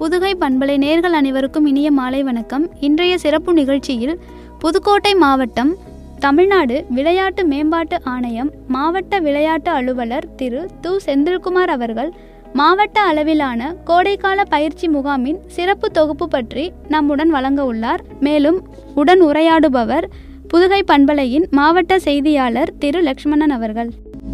புதுகை பண்பலை நேர்கள் அனைவருக்கும் இனிய மாலை வணக்கம் இன்றைய சிறப்பு நிகழ்ச்சியில் புதுக்கோட்டை மாவட்டம் தமிழ்நாடு விளையாட்டு மேம்பாட்டு ஆணையம் மாவட்ட விளையாட்டு அலுவலர் திரு து செந்தில்குமார் அவர்கள் மாவட்ட அளவிலான கோடைக்கால பயிற்சி முகாமின் சிறப்பு தொகுப்பு பற்றி நம்முடன் வழங்க உள்ளார் மேலும் உடன் உரையாடுபவர் புதுகை பண்பலையின் மாவட்ட செய்தியாளர் திரு லக்ஷ்மணன் அவர்கள்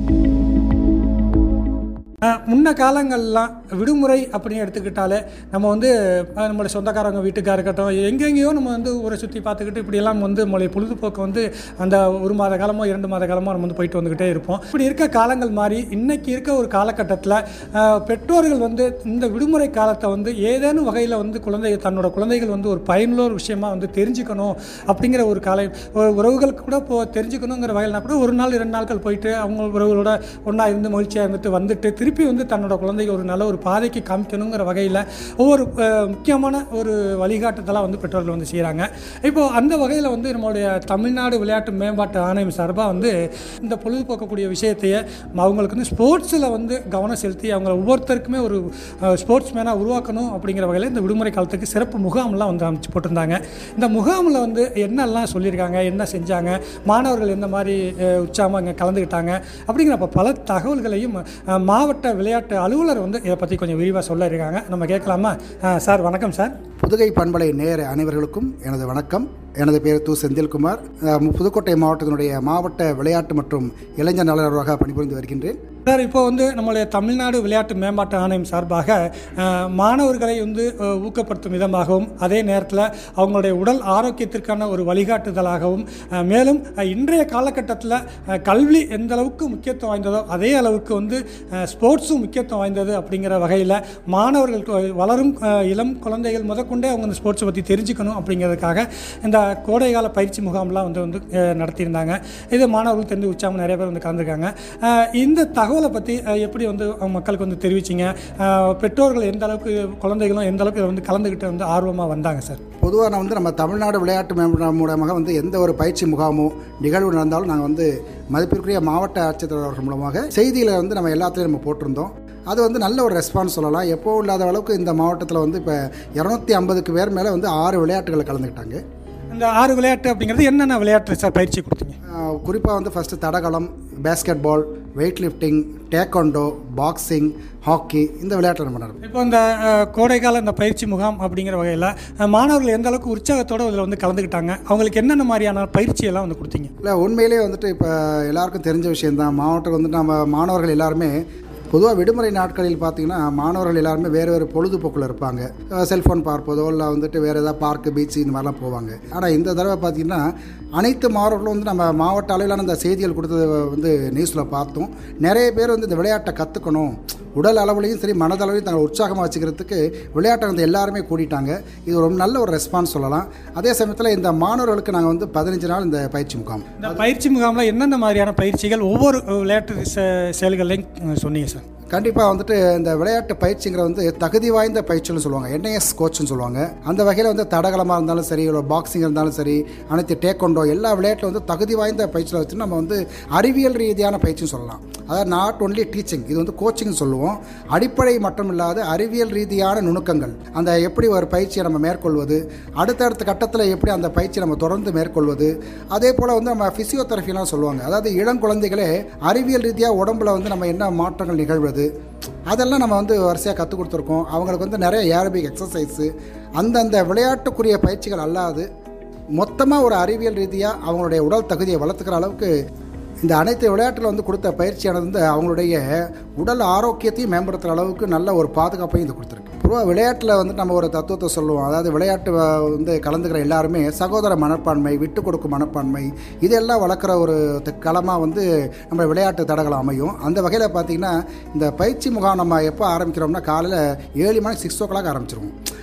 அஹ், முன்ன காலங்கள்லாம் விடுமுறை அப்படின்னு எடுத்துக்கிட்டாலே நம்ம வந்து அஹ், நம்மளுடைய சொந்தக்காரங்க வீட்டுக்காக இருக்கட்டும் எங்கெங்கேயோ நம்ம வந்து ஊரை சுற்றி பார்த்துக்கிட்டு இப்படியெல்லாம் வந்து நம்மளுடைய பொழுதுபோக்கு வந்து அந்த ஒரு மாத காலமோ இரண்டு மாத காலமோ நம்ம வந்து போயிட்டு வந்துக்கிட்டே இருப்போம் இப்படி இருக்க காலங்கள் மாதிரி இன்னைக்கு இருக்க ஒரு காலகட்டத்தில் பெற்றோர்கள் வந்து இந்த விடுமுறை காலத்தை வந்து ஏதேனும் வகையில் வந்து குழந்தை தன்னோட குழந்தைகள் வந்து ஒரு பயனுள்ள ஒரு விஷயமா வந்து தெரிஞ்சுக்கணும் அப்படிங்கிற ஒரு காலை ஒரு உறவுகளுக்கு கூட இப்போ தெரிஞ்சுக்கணுங்கிற வகையில்னா கூட ஒரு நாள் இரண்டு நாட்கள் போயிட்டு அவங்க உறவுகளோட ஒன்றா இருந்து மகிழ்ச்சியாக இருந்துட்டு வந்துட்டு திருப்பி வந்து தன்னோட குழந்தைக்கு ஒரு நல்ல ஒரு பாதைக்கு காமிக்கணுங்கிற வகையில் ஒவ்வொரு அஹ், முக்கியமான ஒரு வழிகாட்டுதலாக வந்து பெற்றோர்கள் வந்து செய்கிறாங்க இப்போ அந்த வகையில் வந்து நம்மளுடைய தமிழ்நாடு விளையாட்டு மேம்பாட்டு ஆணையம் சார்பாக வந்து இந்த பொழுதுபோக்கக்கூடிய விஷயத்தையே அவங்களுக்கு வந்து ஸ்போர்ட்ஸில் வந்து கவனம் செலுத்தி அவங்க ஒவ்வொருத்தருக்குமே ஒரு ஸ்போர்ட்ஸ் மேனாக உருவாக்கணும் அப்படிங்கிற வகையில் இந்த விடுமுறை காலத்துக்கு சிறப்பு முகாம்லாம் வந்து அமைச்சு போட்டிருந்தாங்க இந்த முகாமில் வந்து என்னெல்லாம் சொல்லியிருக்காங்க என்ன செஞ்சாங்க மாணவர்கள் எந்த மாதிரி உற்சாகமாக இங்கே கலந்துக்கிட்டாங்க அப்படிங்கிறப்ப பல தகவல்களையும் அஹ், மாவட்ட விளையாட்டு அலுவலர் வந்து இதை பற்றி கொஞ்சம் விரிவாக சொல்ல இருக்காங்க நம்ம கேட்கலாமா அஹ், சார் வணக்கம் சார் புதுகை பண்பலை நேர அனைவர்களுக்கும் எனது வணக்கம் எனது பேர் து செந்தில்குமார் அஹ், புதுக்கோட்டை மாவட்டத்தினுடைய மாவட்ட விளையாட்டு மற்றும் இளைஞர் நலராக பணிபுரிந்து வருகின்றேன் சார் இப்போ வந்து நம்மளுடைய தமிழ்நாடு விளையாட்டு மேம்பாட்டு ஆணையம் சார்பாக அஹ், மாணவர்களை வந்து அஹ், ஊக்கப்படுத்தும் விதமாகவும் அதே நேரத்தில் அவங்களுடைய உடல் ஆரோக்கியத்திற்கான ஒரு வழிகாட்டுதலாகவும் அஹ், மேலும் அஹ், இன்றைய காலகட்டத்தில் அஹ், கல்வி எந்த அளவுக்கு முக்கியத்துவம் வாய்ந்ததோ அதே அளவுக்கு வந்து அஹ், ஸ்போர்ட்ஸும் முக்கியத்துவம் வாய்ந்தது அப்படிங்கிற வகையில் மாணவர்களுக்கு வளரும் அஹ், இளம் குழந்தைகள் முதற்கொண்டே அவங்க இந்த ஸ்போர்ட்ஸை பற்றி தெரிஞ்சுக்கணும் அப்படிங்கிறதுக்காக இந்த கோடைகால பயிற்சி முகாம்லாம் வந்து வந்து அஹ், நடத்தியிருந்தாங்க இது மாணவர்கள் தெரிஞ்சு உற்சாகம் நிறைய பேர் வந்து கலந்துருக்காங்க அஹ், இந்த தகவலை பற்றி அஹ், எப்படி வந்து அவங்க மக்களுக்கு வந்து தெரிவிச்சிங்க அஹ், பெற்றோர்கள் எந்த அளவுக்கு குழந்தைகளும் எந்த அளவுக்கு இதை வந்து கலந்துக்கிட்டு வந்து ஆர்வமாக வந்தாங்க சார் பொதுவாக நான் வந்து நம்ம தமிழ்நாடு விளையாட்டு மேம்பாட்டு மூலமாக வந்து எந்த ஒரு பயிற்சி முகாமோ நிகழ்வு நடந்தாலும் நாங்கள் வந்து மதிப்பிற்குரிய மாவட்ட ஆட்சித்தலைவர் அவர்கள் மூலமாக செய்தியில் வந்து நம்ம எல்லாத்துலேயும் நம்ம போட்டிருந்தோம் அது வந்து நல்ல ஒரு ரெஸ்பான்ஸ் சொல்லலாம் எப்போ இல்லாத அளவுக்கு இந்த மாவட்டத்தில் வந்து இப்போ இரநூத்தி ஐம்பதுக்கு பேர் மேலே வந்து ஆறு விளையாட்டுகளை கலந்துக்கிட்டாங்க இந்த ஆறு விளையாட்டு அப்படிங்கிறது என்னென்ன விளையாட்டு சார் பயிற்சி கொடுத்தீங்க குறிப்பாக வந்து ஃபஸ்ட்டு தடகளம் basketball weightlifting taekwondo boxing hockey இந்த விளையாட்டு நம்ம நடக்கும் இப்போ இந்த அஹ், கோடைக்கால இந்த பயிற்சி முகாம் அப்படிங்கிற வகையில் அஹ், மாணவர்கள் எந்த அளவுக்கு உற்சாகத்தோடு இதில் வந்து கலந்துக்கிட்டாங்க அவங்களுக்கு என்னென்ன மாதிரியான பயிற்சியெல்லாம் வந்து கொடுத்தீங்க இல்லை உண்மையிலேயே வந்துட்டு இப்போ எல்லாருக்கும் தெரிஞ்ச விஷயந்தான் மாவட்டம் வந்துட்டு நம்ம மாணவர்கள் எல்லாருமே பொதுவாக விடுமுறை நாட்களில் பார்த்தீங்கன்னா மாணவர்கள் எல்லாருமே வேறு வேறு பொழுதுபோக்கில் இருப்பாங்க செல்ஃபோன் பார்ப்பதோ இல்லை வந்துட்டு வேறு ஏதாவது பார்க்கு பீச் இந்த மாதிரிலாம் போவாங்க ஆனால் இந்த தடவை பார்த்தீங்கன்னா அனைத்து மாணவர்களும் வந்து நம்ம மாவட்ட அளவிலான இந்த செய்திகள் கொடுத்தது வந்து நியூஸில் பார்த்தோம் நிறைய பேர் வந்து இந்த விளையாட்டை கற்றுக்கணும் உடல் அளவுலையும் சரி மனதளவுலையும் தங்களை உற்சாகமாக வச்சுக்கிறதுக்கு விளையாட்டை வந்து எல்லாருமே கூட்டிட்டாங்க இது ரொம்ப நல்ல ஒரு ரெஸ்பான்ஸ் சொல்லலாம் அதே சமயத்தில் இந்த மாணவர்களுக்கு நாங்கள் வந்து பதினஞ்சு நாள் இந்த பயிற்சி முகாம் இந்த பயிற்சி முகாமில் என்னென்ன மாதிரியான பயிற்சிகள் ஒவ்வொரு விளையாட்டு செ- செயல்களையும் அஹ், சொன்னீங்க சார் கண்டிப்பாக வந்துட்டு இந்த விளையாட்டு பயிற்சிங்கிறது வந்து தகுதி வாய்ந்த பயிற்சின்னு சொல்லுவாங்க என்ஐஎஸ் கோச்சுன்னு சொல்லுவாங்க அந்த வகையில் வந்து தடகளமாக இருந்தாலும் சரி ஒரு பாக்ஸிங் இருந்தாலும் சரி அனைத்து டேக்கொண்டோ எல்லா விளையாட்டில் வந்து தகுதி வாய்ந்த பயிற்சியில் வச்சு நம்ம வந்து அறிவியல் ரீதியான பயிற்சின்னு சொல்லலாம் அதாவது நாட் ஒன்லி டீச்சிங் இது வந்து கோச்சிங் சொல்லுவோம் அடிப்படை மட்டும் இல்லாத அறிவியல் ரீதியான நுணுக்கங்கள் அந்த எப்படி ஒரு பயிற்சியை நம்ம மேற்கொள்வது அடுத்தடுத்த கட்டத்தில் எப்படி அந்த பயிற்சியை நம்ம தொடர்ந்து மேற்கொள்வது அதே போல் வந்து நம்ம ஃபிசியோதெரபிலாம் சொல்லுவாங்க அதாவது இளம் குழந்தைகளே அறிவியல் ரீதியாக உடம்புல வந்து நம்ம என்ன மாற்றங்கள் நிகழ்வது அதெல்லாம் நம்ம வந்து வரிசையாக கற்றுக் கொடுத்துருக்கோம் அவங்களுக்கு வந்து நிறைய ஏரோபிக் எக்ஸசைஸு அந்தந்த விளையாட்டுக்குரிய பயிற்சிகள் அல்லாது மொத்தமாக ஒரு அறிவியல் ரீதியாக அவங்களுடைய உடல் தகுதியை வளர்த்துக்கிற அளவுக்கு இந்த அனைத்து விளையாட்டில் வந்து கொடுத்த பயிற்சியானது வந்து அவங்களுடைய உடல் ஆரோக்கியத்தையும் மேம்படுத்துகிற அளவுக்கு நல்ல ஒரு பாதுகாப்பையும் இது கொடுத்துருக்கு பொதுவாக விளையாட்டில் வந்து நம்ம ஒரு தத்துவத்தை சொல்லுவோம் அதாவது விளையாட்டு வ- வந்து கலந்துக்கிற எல்லாருமே சகோதர மனப்பான்மை விட்டு கொடுக்கும் மனப்பான்மை இதெல்லாம் வளர்க்குற ஒரு த- களமாக வந்து நம்ம விளையாட்டு தடகளம் அமையும் அந்த வகையில் பார்த்தீங்கன்னா இந்த பயிற்சி முகாம் நம்ம எப்போ ஆரம்பிக்கிறோம்னா காலையில் ஏழு மணி சிக்ஸ் ஓ கிளாக் ஆரம்பிச்சிருவோம்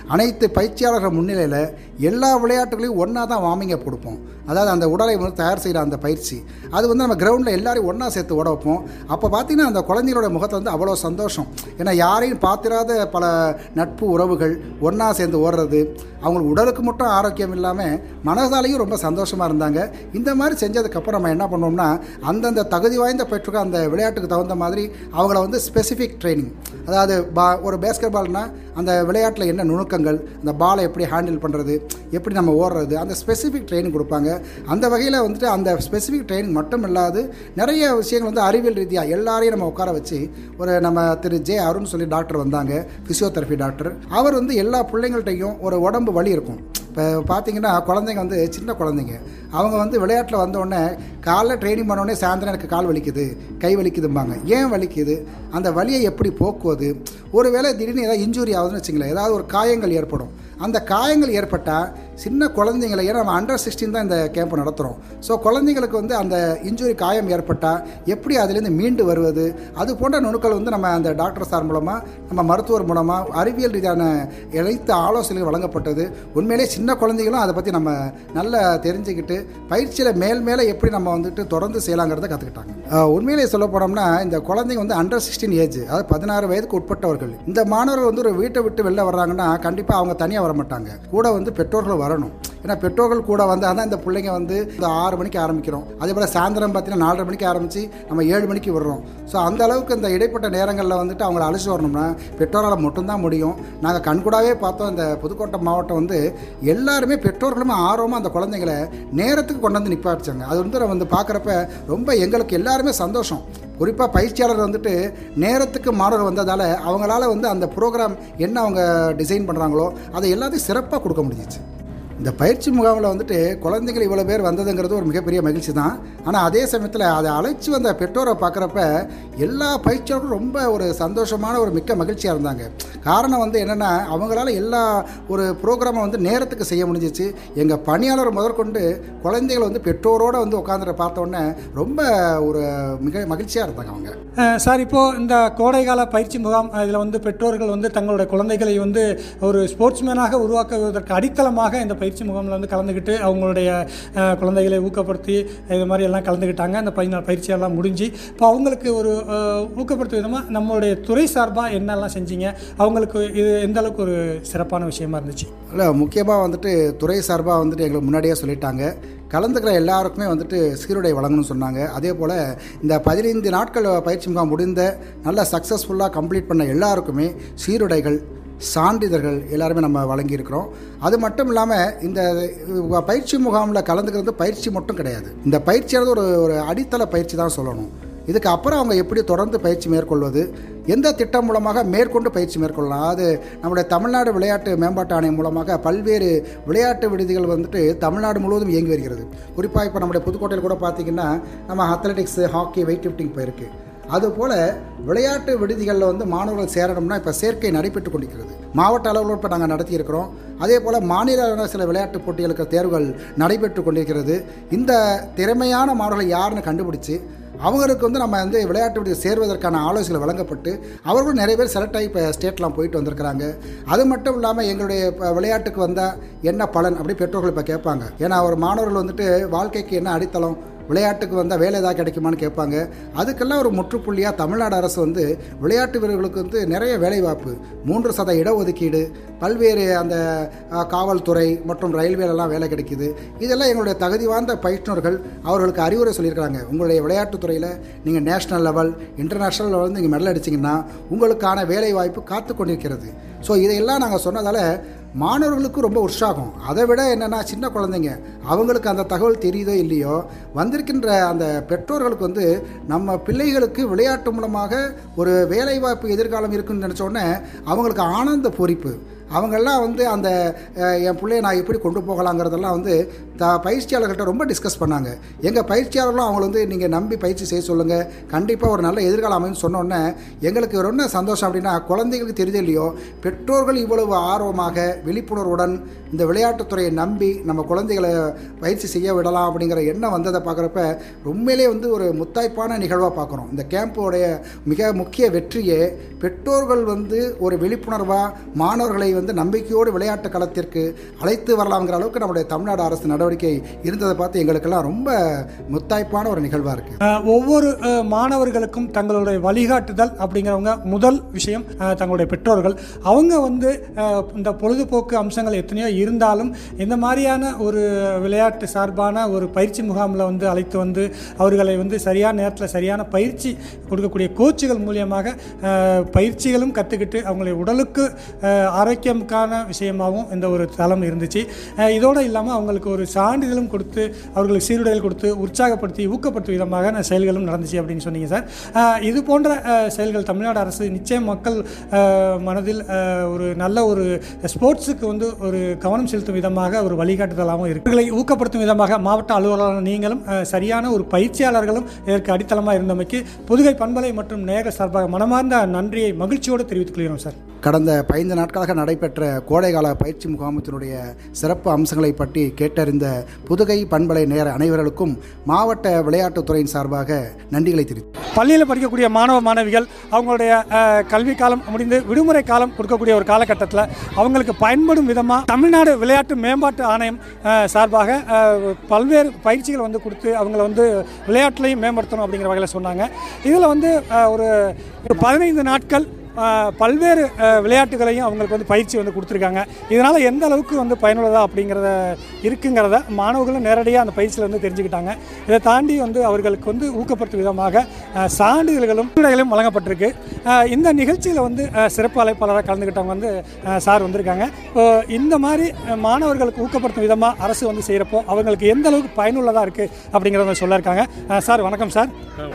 அனைத்து பயிற்சியாளர்கள் முன்னிலையில் எல்லா விளையாட்டுகளையும் ஒன்றா தான் வார்மிங் அப் கொடுப்போம் அதாவது அந்த உடலை வந்து தயார் செய்கிற அந்த பயிற்சி அது வந்து நம்ம கிரவுண்டில் எல்லாரையும் ஒன்றா சேர்த்து ஓட வைப்போம் அப்போ பார்த்தீங்கன்னா அந்த குழந்தைகளோட முகத்தில் வந்து அவ்வளோ சந்தோஷம் ஏன்னா யாரையும் பார்த்திராத பல நட்பு உறவுகள் ஒன்றா சேர்ந்து ஓடுறது அவங்களுக்கு உடலுக்கு மட்டும் ஆரோக்கியம் இல்லாமல் மனதாலையும் ரொம்ப சந்தோஷமாக இருந்தாங்க இந்த மாதிரி செஞ்சதுக்கப்புறம் நம்ம என்ன பண்ணுவோம்னா அந்தந்த தகுதி வாய்ந்த பெற்றுக்க அந்த விளையாட்டுக்கு தகுந்த மாதிரி அவங்கள வந்து ஸ்பெசிஃபிக் ட்ரைனிங் அதாவது பா ஒரு பேஸ்கெட் பால்னா அந்த விளையாட்டில் என்ன நுணுக்கங்கள் அந்த பாலை எப்படி ஹேண்டில் பண்ணுறது எப்படி நம்ம ஓடுறது அந்த ஸ்பெசிஃபிக் ட்ரைனிங் கொடுப்பாங்க அந்த வகையில் வந்துட்டு அந்த ஸ்பெசிஃபிக் ட்ரைனிங் மட்டும் இல்லாது நிறைய விஷயங்கள் வந்து அறிவியல் ரீதியாக எல்லாரையும் நம்ம உட்கார வச்சு ஒரு நம்ம திரு ஜே அருண் சொல்லி டாக்டர் வந்தாங்க ஃபிசியோதெரபி டாக்டர் அவர் வந்து எல்லா பிள்ளைங்கள்ட்டையும் ஒரு உடம்பு வலி இருக்கும் இப்போ பார்த்தீங்கன்னா குழந்தைங்க வந்து சின்ன குழந்தைங்க அவங்க வந்து விளையாட்டில் வந்தோடனே காலைல ட்ரைனிங் பண்ணோடனே சாயந்தரம் எனக்கு கால் வலிக்குது கை வலிக்குதும்பாங்க ஏன் வலிக்குது அந்த வலியை எப்படி போக்குவது ஒருவேளை திடீர்னு ஏதாவது இன்ஜுரி ஆகுதுன்னு வச்சுங்களேன் ஏதாவது ஒரு காயங்கள் ஏற்படும் அந்த காயங்கள் ஏற்பட்டால் சின்ன குழந்தைங்களை ஏன்னா நம்ம அண்டர் சிக்ஸ்டீன் தான் இந்த கேம்ப் நடத்துகிறோம் ஸோ குழந்தைங்களுக்கு வந்து அந்த இன்ஜுரி காயம் ஏற்பட்டால் எப்படி அதுலேருந்து மீண்டு வருவது அது போன்ற நுணுக்கள் வந்து நம்ம அந்த டாக்டர் சார் மூலமாக நம்ம மருத்துவர் மூலமாக அறிவியல் ரீதியான இழைத்த ஆலோசனைகள் வழங்கப்பட்டது உண்மையிலே சின்ன குழந்தைகளும் அதை பற்றி நம்ம நல்லா தெரிஞ்சுக்கிட்டு பயிற்சியில் மேல் மேலே எப்படி நம்ம வந்துட்டு தொடர்ந்து செய்யலாங்கிறத கற்றுக்கிட்டாங்க உண்மையிலே சொல்ல போனோம்னா இந்த குழந்தைங்க வந்து அண்டர் சிக்ஸ்டீன் ஏஜ் அதாவது பதினாறு வயதுக்கு உட்பட்டவர்கள் இந்த மாணவர்கள் வந்து ஒரு வீட்டை விட்டு வெளில வர்றாங்கன்னா கண்டிப்பாக அவங்க தனியாக வர மாட்டாங்க கூட வந்து பெற்றோர்கள் வரணும் ஏன்னா பெற்றோர்கள் கூட வந்தால் தான் இந்த பிள்ளைங்க வந்து இந்த ஆறு மணிக்கு ஆரம்பிக்கிறோம் அதே போல் சாயந்தரம் பார்த்தீங்கன்னா நாலரை மணிக்கு ஆரம்பித்து நம்ம ஏழு மணிக்கு விடுறோம் ஸோ அந்த அளவுக்கு இந்த இடைப்பட்ட நேரங்களில் வந்துட்டு அவங்கள அழைச்சி வரணும்னா பெற்றோரால் மட்டும்தான் முடியும் நாங்கள் கண்கூடாவே பார்த்தோம் இந்த புதுக்கோட்டை மாவட்டம் வந்து எல்லாருமே பெற்றோர்களுமே ஆர்வமாக அந்த குழந்தைங்களை நேரத்துக்கு கொண்டு வந்து நிப்பாடிச்சாங்க அது வந்து நம்ம வந்து பார்க்குறப்ப ரொம்ப எங்களுக்கு எல்லாருமே சந்தோஷம் குறிப்பாக பயிற்சியாளர் வந்துட்டு நேரத்துக்கு மாணவர் வந்ததால் அவங்களால வந்து அந்த ப்ரோக்ராம் என்ன அவங்க டிசைன் பண்ணுறாங்களோ அதை எல்லாத்தையும் சிறப்பாக கொடுக்க முடிஞ்சிச்சு இந்த பயிற்சி முகாமில் வந்துட்டு குழந்தைகள் இவ்வளோ பேர் வந்ததுங்கிறது ஒரு மிகப்பெரிய மகிழ்ச்சி தான் ஆனால் அதே சமயத்தில் அதை அழைச்சி வந்த பெற்றோரை பார்க்குறப்ப எல்லா பயிற்சியாளர்களும் ரொம்ப ஒரு சந்தோஷமான ஒரு மிக்க மகிழ்ச்சியாக இருந்தாங்க காரணம் வந்து என்னென்னா அவங்களால எல்லா ஒரு ப்ரோக்ராமை வந்து நேரத்துக்கு செய்ய முடிஞ்சிச்சு எங்கள் பணியாளர் முதற்கொண்டு குழந்தைகள் வந்து பெற்றோரோடு வந்து உட்காந்துட்டு பார்த்தோன்னே ரொம்ப ஒரு மிக மகிழ்ச்சியாக இருந்தாங்க அவங்க அஹ் சார் இப்போது இந்த கோடைகால பயிற்சி முகாம் இதில் வந்து பெற்றோர்கள் வந்து தங்களுடைய குழந்தைகளை வந்து ஒரு ஸ்போர்ட்ஸ்மேனாக உருவாக்குவதற்கு அடித்தளமாக இந்த பயிற்சி முகாமில் வந்து கலந்துக்கிட்டு அவங்களுடைய அஹ், குழந்தைகளை ஊக்கப்படுத்தி இது மாதிரி எல்லாம் கலந்துக்கிட்டாங்க அந்த பதினாலு பயிற்சியெல்லாம் முடிஞ்சு இப்போ அவங்களுக்கு ஒரு அஹ், ஊக்கப்படுத்தும் விதமாக நம்மளுடைய துறை சார்பாக என்னெல்லாம் செஞ்சீங்க அவங்களுக்கு இது எந்த அளவுக்கு ஒரு சிறப்பான விஷயமா இருந்துச்சு இல்லை முக்கியமாக வந்துட்டு துறை சார்பாக வந்துட்டு எங்களுக்கு முன்னாடியே சொல்லிட்டாங்க கலந்துக்கிற எல்லாருக்குமே வந்துட்டு சீருடை வழங்கணும்னு சொன்னாங்க அதே போல் இந்த பதினைந்து நாட்கள் பயிற்சி முகாம் முடிந்த நல்லா சக்ஸஸ்ஃபுல்லாக கம்ப்ளீட் பண்ண எல்லாருக்குமே சீருடைகள் சான்றிதழ்கள் எல்லாருமே நம்ம வழங்கியிருக்கிறோம் அது மட்டும் இல்லாமல் இந்த அஹ், பயிற்சி முகாமில் கலந்துக்கிறது பயிற்சி மட்டும் கிடையாது இந்த பயிற்சியானது ஒரு ஒரு அடித்தள பயிற்சி தான் சொல்லணும் இதுக்கு அப்புறம் அவங்க எப்படி தொடர்ந்து பயிற்சி மேற்கொள்வது எந்த திட்டம் மூலமாக மேற்கொண்டு பயிற்சி மேற்கொள்ளலாம் அது நம்முடைய தமிழ்நாடு விளையாட்டு மேம்பாட்டு ஆணையம் மூலமாக பல்வேறு விளையாட்டு விடுதிகள் வந்துட்டு தமிழ்நாடு முழுவதும் இயங்கி வருகிறது குறிப்பாக இப்போ நம்முடைய புதுக்கோட்டையில் கூட பார்த்தீங்கன்னா நம்ம அத்லெட்டிக்ஸ் ஹாக்கி வெயிட் லிஃப்டிங் போயிருக்கு அதுபோல் விளையாட்டு விடுதிகளில் வந்து மாணவர்கள் சேரணும்னா இப்போ சேர்க்கை நடைபெற்று கொண்டிருக்கிறது மாவட்ட அளவில் இப்போ நாங்கள் நடத்தியிருக்கிறோம் அதே போல் மாநில அளவில் சில விளையாட்டு போட்டிகளுக்கு தேர்வுகள் நடைபெற்று கொண்டிருக்கிறது இந்த திறமையான மாணவர்கள் யாருன்னு கண்டுபிடிச்சு அவங்களுக்கு வந்து நம்ம வந்து விளையாட்டு விடுதி சேர்வதற்கான ஆலோசனை வழங்கப்பட்டு அவர்களும் நிறைய பேர் செலக்ட் ஆகி இப்போ ஸ்டேட்லாம் போயிட்டு வந்திருக்கிறாங்க அது மட்டும் இல்லாமல் எங்களுடைய இப்போ விளையாட்டுக்கு வந்தால் என்ன பலன் அப்படி பெற்றோர்கள் இப்போ கேட்பாங்க ஏன்னா ஒரு மாணவர்கள் வந்துட்டு வாழ்க்கைக்கு என்ன அடித்தளம் விளையாட்டுக்கு வந்தால் வேலை ஏதாவது கிடைக்குமான்னு கேட்பாங்க அதுக்கெல்லாம் ஒரு முற்றுப்புள்ளியாக தமிழ்நாடு அரசு வந்து விளையாட்டு வீரர்களுக்கு வந்து நிறைய வேலைவாய்ப்பு மூன்று சத இடஒதுக்கீடு பல்வேறு அந்த அஹ், காவல்துறை மற்றும் ரயில்வேலெல்லாம் வேலை கிடைக்குது இதெல்லாம் எங்களுடைய தகுதி வாய்ந்த பயிற்றுனர்கள் அவர்களுக்கு அறிவுரை சொல்லியிருக்கிறாங்க உங்களுடைய விளையாட்டுத் துறையில் நீங்கள் நேஷனல் லெவல் இன்டர்நேஷ்னல் லெவல் நீங்கள் மெடல் அடிச்சிங்கன்னா உங்களுக்கான வேலை வாய்ப்பு காத்து கொண்டிருக்கிறது ஸோ இதையெல்லாம் நாங்கள் சொன்னதால் மாணவர்களுக்கு ரொம்ப உற்சாகம் அதை விட என்னென்னா சின்ன குழந்தைங்க அவங்களுக்கு அந்த தகவல் தெரியுதோ இல்லையோ வந்திருக்கின்ற அந்த பெற்றோர்களுக்கு வந்து நம்ம பிள்ளைகளுக்கு விளையாட்டு மூலமாக ஒரு வேலைவாய்ப்பு எதிர்காலம் இருக்குன்னு நினச்ச உடனே அவங்களுக்கு ஆனந்த பூரிப்பு அவங்கெல்லாம் வந்து அந்த அஹ், என் பிள்ளைய நான் எப்படி கொண்டு போகலாங்கிறதெல்லாம் வந்து த பயிற்சியாளர்கள்ட்ட ரொம்ப டிஸ்கஸ் பண்ணாங்க எங்கள் பயிற்சியாளர்களும் அவங்கள வந்து நீங்கள் நம்பி பயிற்சி செய்ய சொல்லுங்கள் கண்டிப்பாக ஒரு நல்ல எதிர்காலம் அமைன்னு சொன்னோன்னே எங்களுக்கு ரொம்ப சந்தோஷம் அப்படின்னா குழந்தைகளுக்கு தெரியுது இல்லையோ பெற்றோர்கள் இவ்வளவு ஆர்வமாக விழிப்புணர்வுடன் இந்த விளையாட்டுத்துறையை நம்பி நம்ம குழந்தைகளை பயிற்சி செய்ய விடலாம் அப்படிங்கிற எண்ணம் வந்ததை பார்க்குறப்ப உண்மையிலே வந்து ஒரு முத்தாய்ப்பான நிகழ்வாக பார்க்குறோம் இந்த கேம்போடைய மிக முக்கிய வெற்றியே பெற்றோர்கள் வந்து ஒரு விழிப்புணர்வாக மாணவர்களை வந்து நம்பிக்கையோடு விளையாட்டு களத்திற்கு அழைத்து வரலாம்ங்கிற அளவுக்கு நம்முடைய தமிழ்நாடு அரசு நடவடிக்கை இருந்ததை பார்த்து எங்களுக்கெல்லாம் ரொம்ப முத்தாய்ப்பான ஒரு நிகழ்வாக இருக்குது அஹ், ஒவ்வொரு அஹ், மாணவர்களுக்கும் தங்களுடைய வழிகாட்டுதல் அப்படிங்கிறவங்க முதல் விஷயம் அஹ், தங்களுடைய பெற்றோர்கள் அவங்க வந்து அஹ், இந்த பொழுதுபோக்கு அம்சங்கள் எத்தனையோ இருந்தாலும் இந்த மாதிரியான ஒரு விளையாட்டு சார்பான ஒரு பயிற்சி முகாமில் வந்து அழைத்து வந்து அவர்களை வந்து சரியான நேரத்தில் சரியான பயிற்சி கொடுக்கக்கூடிய கோச்சுகள் மூலியமாக அஹ், பயிற்சிகளும் கற்றுக்கிட்டு அவங்களுடைய உடலுக்கு அஹ், ஆரோக்கியமுக்கான விஷயமாகவும் இந்த ஒரு தளம் இருந்துச்சு அஹ், இதோடு இல்லாமல் அவங்களுக்கு ஒரு சான்றிதழும் கொடுத்து அவர்களுக்கு சீருடைகள் கொடுத்து உற்சாகப்படுத்தி ஊக்கப்படுத்தும் விதமாக செயல்களும் நடந்துச்சு அப்படின்னு சொன்னீங்க சார் அஹ், இது போன்ற அஹ், செயல்கள் தமிழ்நாடு அரசு நிச்சயம் மக்கள் அஹ், மனதில் அஹ், ஒரு நல்ல ஒரு ஸ்போர்ட்ஸுக்கு வந்து ஒரு கவனம் செலுத்தும் விதமாக ஒரு வழிகாட்டுதலாகவும் இருக்கு இவர்களை ஊக்கப்படுத்தும் விதமாக மாவட்ட அலுவலரான நீங்களும் அஹ், சரியான ஒரு பயிற்சியாளர்களும் இதற்கு அடித்தளமாக இருந்தமைக்கு புதுகை பண்பலை மற்றும் நேர சார்பாக மனமார்ந்த நன்றியை மகிழ்ச்சியோடு தெரிவித்துக் கொள்கிறோம் சார் கடந்த பதினைந்து நாட்களாக நடைபெற்ற கோடைகால பயிற்சி முகாமத்தினுடைய சிறப்பு அம்சங்களை பற்றி கேட்டறிந்த புதுகை பண்பலை நேர அனைவர்களுக்கும் மாவட்ட விளையாட்டுத்துறையின் சார்பாக நன்றிகளை தெரிவித்தேன் பள்ளியில் படிக்கக்கூடிய மாணவ மாணவிகள் அவங்களுடைய அஹ், கல்வி காலம் முடிந்து விடுமுறை காலம் கொடுக்கக்கூடிய ஒரு காலகட்டத்தில் அவங்களுக்கு பயன்படும் விதமாக தமிழ்நாடு விளையாட்டு மேம்பாட்டு ஆணையம் அஹ், சார்பாக அஹ், பல்வேறு பயிற்சிகள் வந்து கொடுத்து அவங்கள வந்து விளையாட்டுலையும் மேம்படுத்தணும் அப்படிங்கிற வகையில் சொன்னாங்க இதில் வந்து அஹ், ஒரு ஒரு பதினைந்து நாட்கள் அஹ், பல்வேறு அஹ், விளையாட்டுகளையும் அவங்களுக்கு வந்து பயிற்சி வந்து கொடுத்துருக்காங்க இதனால் எந்த அளவுக்கு வந்து பயனுள்ளதா அப்படிங்கிறத இருக்குங்கிறத மாணவர்களும் நேரடியாக அந்த பயிற்சியில் வந்து தெரிஞ்சுக்கிட்டாங்க இதை தாண்டி வந்து அவர்களுக்கு வந்து ஊக்கப்படுத்தும் விதமாக அஹ், சான்றிதழ்களும் விருதுகளும் வழங்கப்பட்டிருக்கு அஹ், இந்த நிகழ்ச்சியில் வந்து அஹ், சிறப்பு அழைப்பாளராக கலந்துக்கிட்டவங்க வந்து அஹ், சார் வந்திருக்காங்க இப்போ இந்த மாதிரி அஹ், மாணவர்களுக்கு ஊக்கப்படுத்தும் விதமாக அரசு வந்து செய்கிறப்போ அவங்களுக்கு எந்த அளவுக்கு பயனுள்ளதாக இருக்குது அப்படிங்கிறத சொல்லியிருக்காங்க அஹ், சார் வணக்கம் சார்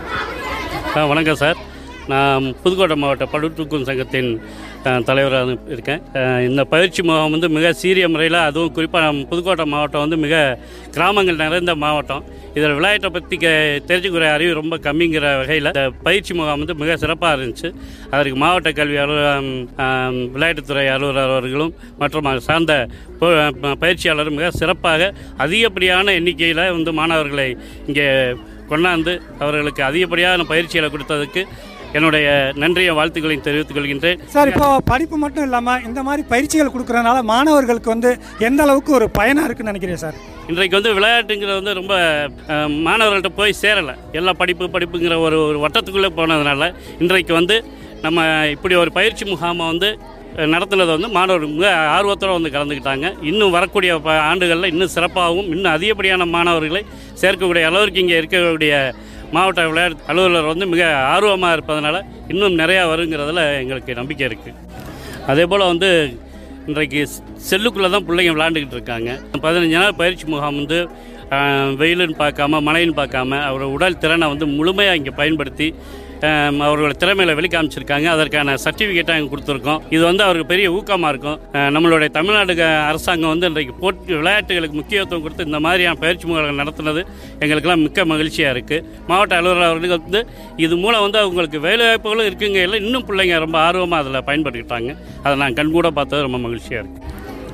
ஆ வணக்கம் சார் நான் புதுக்கோட்டை மாவட்ட படுதூக்கும் சங்கத்தின் ஆ, தலைவராக இருக்கேன் ஆ, இந்த பயிற்சி முகாம் வந்து மிக சீரிய முறையில் அதுவும் குறிப்பாக நம்ம புதுக்கோட்டை மாவட்டம் வந்து மிக கிராமங்கள் நிறைந்த மாவட்டம் இதில் விளையாட்டை பற்றி க தெரிஞ்சுக்கிற அறிவு ரொம்ப கம்மிங்கிற வகையில் இந்த பயிற்சி முகாம் வந்து மிக சிறப்பாக இருந்துச்சு அதற்கு மாவட்ட கல்வி அலுவலகம் ஆ, விளையாட்டுத்துறை அலுவலர் அவர்களும் மற்றும் அது சார்ந்த ப- ப- பயிற்சியாளரும் மிக சிறப்பாக அதிகப்படியான எண்ணிக்கையில் வந்து மாணவர்களை இங்கே கொண்டாந்து அவர்களுக்கு அதிகப்படியான பயிற்சிகளை கொடுத்ததுக்கு என்னுடைய நன்றிய வாழ்த்துக்களையும் தெரிவித்துக் கொள்கின்றேன் சார் இப்போ படிப்பு மட்டும் இல்லாமல் இந்த மாதிரி பயிற்சிகள் கொடுக்குறதுனால மாணவர்களுக்கு வந்து எந்த அளவுக்கு ஒரு பயனாக இருக்குன்னு நினைக்கிறேன் சார் இன்றைக்கு வந்து விளையாட்டுங்கிறது வந்து ரொம்ப அஹ், மாணவர்கள்ட்ட போய் சேரலை எல்லா படிப்பு படிப்புங்கிற ஒரு ஒரு வட்டத்துக்குள்ளே போனதுனால இன்றைக்கு வந்து நம்ம இப்படி ஒரு பயிற்சி முகாமை வந்து அஹ், நடத்துனதை வந்து மாணவர்கள் மிக ஆர்வத்தோடு வந்து கலந்துக்கிட்டாங்க இன்னும் வரக்கூடிய ப- ஆண்டுகளில் இன்னும் சிறப்பாகவும் இன்னும் அதிகப்படியான மாணவர்களை சேர்க்கக்கூடிய அளவிற்கு இங்கே இருக்கக்கூடிய மாவட்ட விளையாட்டு அலுவலர் வந்து மிக ஆர்வமாக இருப்பதனால இன்னும் நிறையா வருங்கிறதுல எங்களுக்கு நம்பிக்கை இருக்குது அதே போல் வந்து இன்றைக்கு செல்லுக்குள்ளே தான் பிள்ளைங்க விளாண்டுக்கிட்டு இருக்காங்க பதினஞ்சு நாள் பயிற்சி முகாம் வந்து ஆஹ், வெயிலுன்னு பார்க்காம மழைன்னு பார்க்காம அவரோட உடல் திறனை வந்து முழுமையாக இங்கே பயன்படுத்தி ஆஹ், அவர்களோட திறமையில வெளிக்காமிச்சிருக்காங்க அதற்கான சர்டிஃபிகேட்டை அங்கே கொடுத்துருக்கோம் இது வந்து அவருக்கு பெரிய ஊக்கமாக இருக்கும் ஆஹ், நம்மளுடைய தமிழ்நாடு க- அரசாங்கம் வந்து இன்றைக்கு போட்டி விளையாட்டுகளுக்கு முக்கியத்துவம் கொடுத்து இந்த மாதிரியான பயிற்சி முகாம்கள் நடத்துனது எங்களுக்கெல்லாம் மிக்க மகிழ்ச்சியாக இருக்குது மாவட்ட அலுவலர் அவர்களுக்கு வந்து இது மூலம் வந்து அவங்களுக்கு வேலைவாய்ப்புகளும் இருக்குங்க இல்லை இன்னும் பிள்ளைங்க ரொம்ப ஆர்வமாக அதில் பயன்படுத்திக்கிட்டாங்க அதை நான் கண்கூட பார்த்தது ரொம்ப மகிழ்ச்சியாக இருக்குது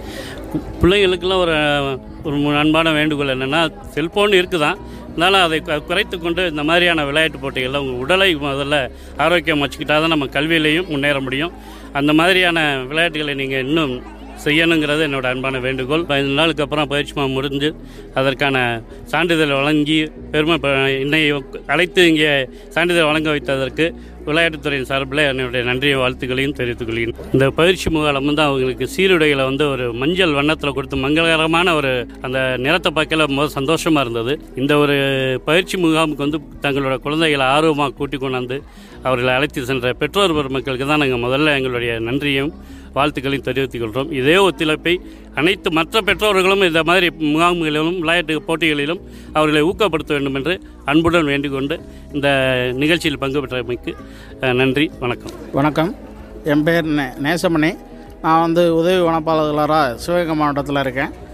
கு- பிள்ளைங்களுக்கெல்லாம் ஒரு ஒரு மு- அன்பான வேண்டுகோள் என்னென்னா செல்ஃபோன் இருக்குதான் இருந்தாலும் அதை கு- குறைத்து கொண்டு இந்த மாதிரியான விளையாட்டு போட்டிகளில் உங்கள் உடலை முதல்ல ஆரோக்கியம் வச்சுக்கிட்டா தான் நம்ம கல்வியிலையும் முன்னேற முடியும் அந்த மாதிரியான விளையாட்டுகளை நீங்கள் இன்னும் செய்யணுங்கிறது என்னோட அன்பான வேண்டுகோள் பதினஞ்சு நாளுக்கு அப்புறம் பயிற்சி முகாம் முடிஞ்சு அதற்கான சான்றிதழ் வழங்கி பெருமை ப- என்னை அழைத்து இங்கே சான்றிதழ் வழங்க வைத்ததற்கு விளையாட்டுத்துறையின் சார்பில் என்னுடைய நன்றியை வாழ்த்துக்களையும் தெரிவித்துக் கொள்கிறேன் இந்த பயிற்சி முகாலம் வந்து அவங்களுக்கு சீருடைகளை வந்து ஒரு மஞ்சள் வண்ணத்தில் கொடுத்து மங்களகரமான ஒரு அந்த நிறத்தை பார்க்கல முதல் சந்தோஷமாக இருந்தது இந்த ஒரு பயிற்சி முகாமுக்கு வந்து தங்களோட குழந்தைகளை ஆர்வமாக கூட்டிக் கொண்டாந்து அவர்களை அழைத்து சென்ற பெற்றோர் பெருமக்களுக்கு தான் நாங்கள் முதல்ல எங்களுடைய நன்றியும் வாழ்த்துக்களையும் தெரிவித்துக் கொள்கிறோம் இதே ஒத்துழைப்பை அனைத்து மற்ற பெற்றோர்களும் இந்த மாதிரி முகாம்களிலும் விளையாட்டு போட்டிகளிலும் அவர்களை ஊக்கப்படுத்த வேண்டும் என்று அன்புடன் வேண்டிக்கொண்டு இந்த நிகழ்ச்சியில் பங்கு பெற்றமைக்கு அஹ், நன்றி வணக்கம் வணக்கம் என் பேர் நே நேசமணி நான் வந்து உதவி வனப்பாளராக சிவகங்கை மாவட்டத்தில் இருக்கேன்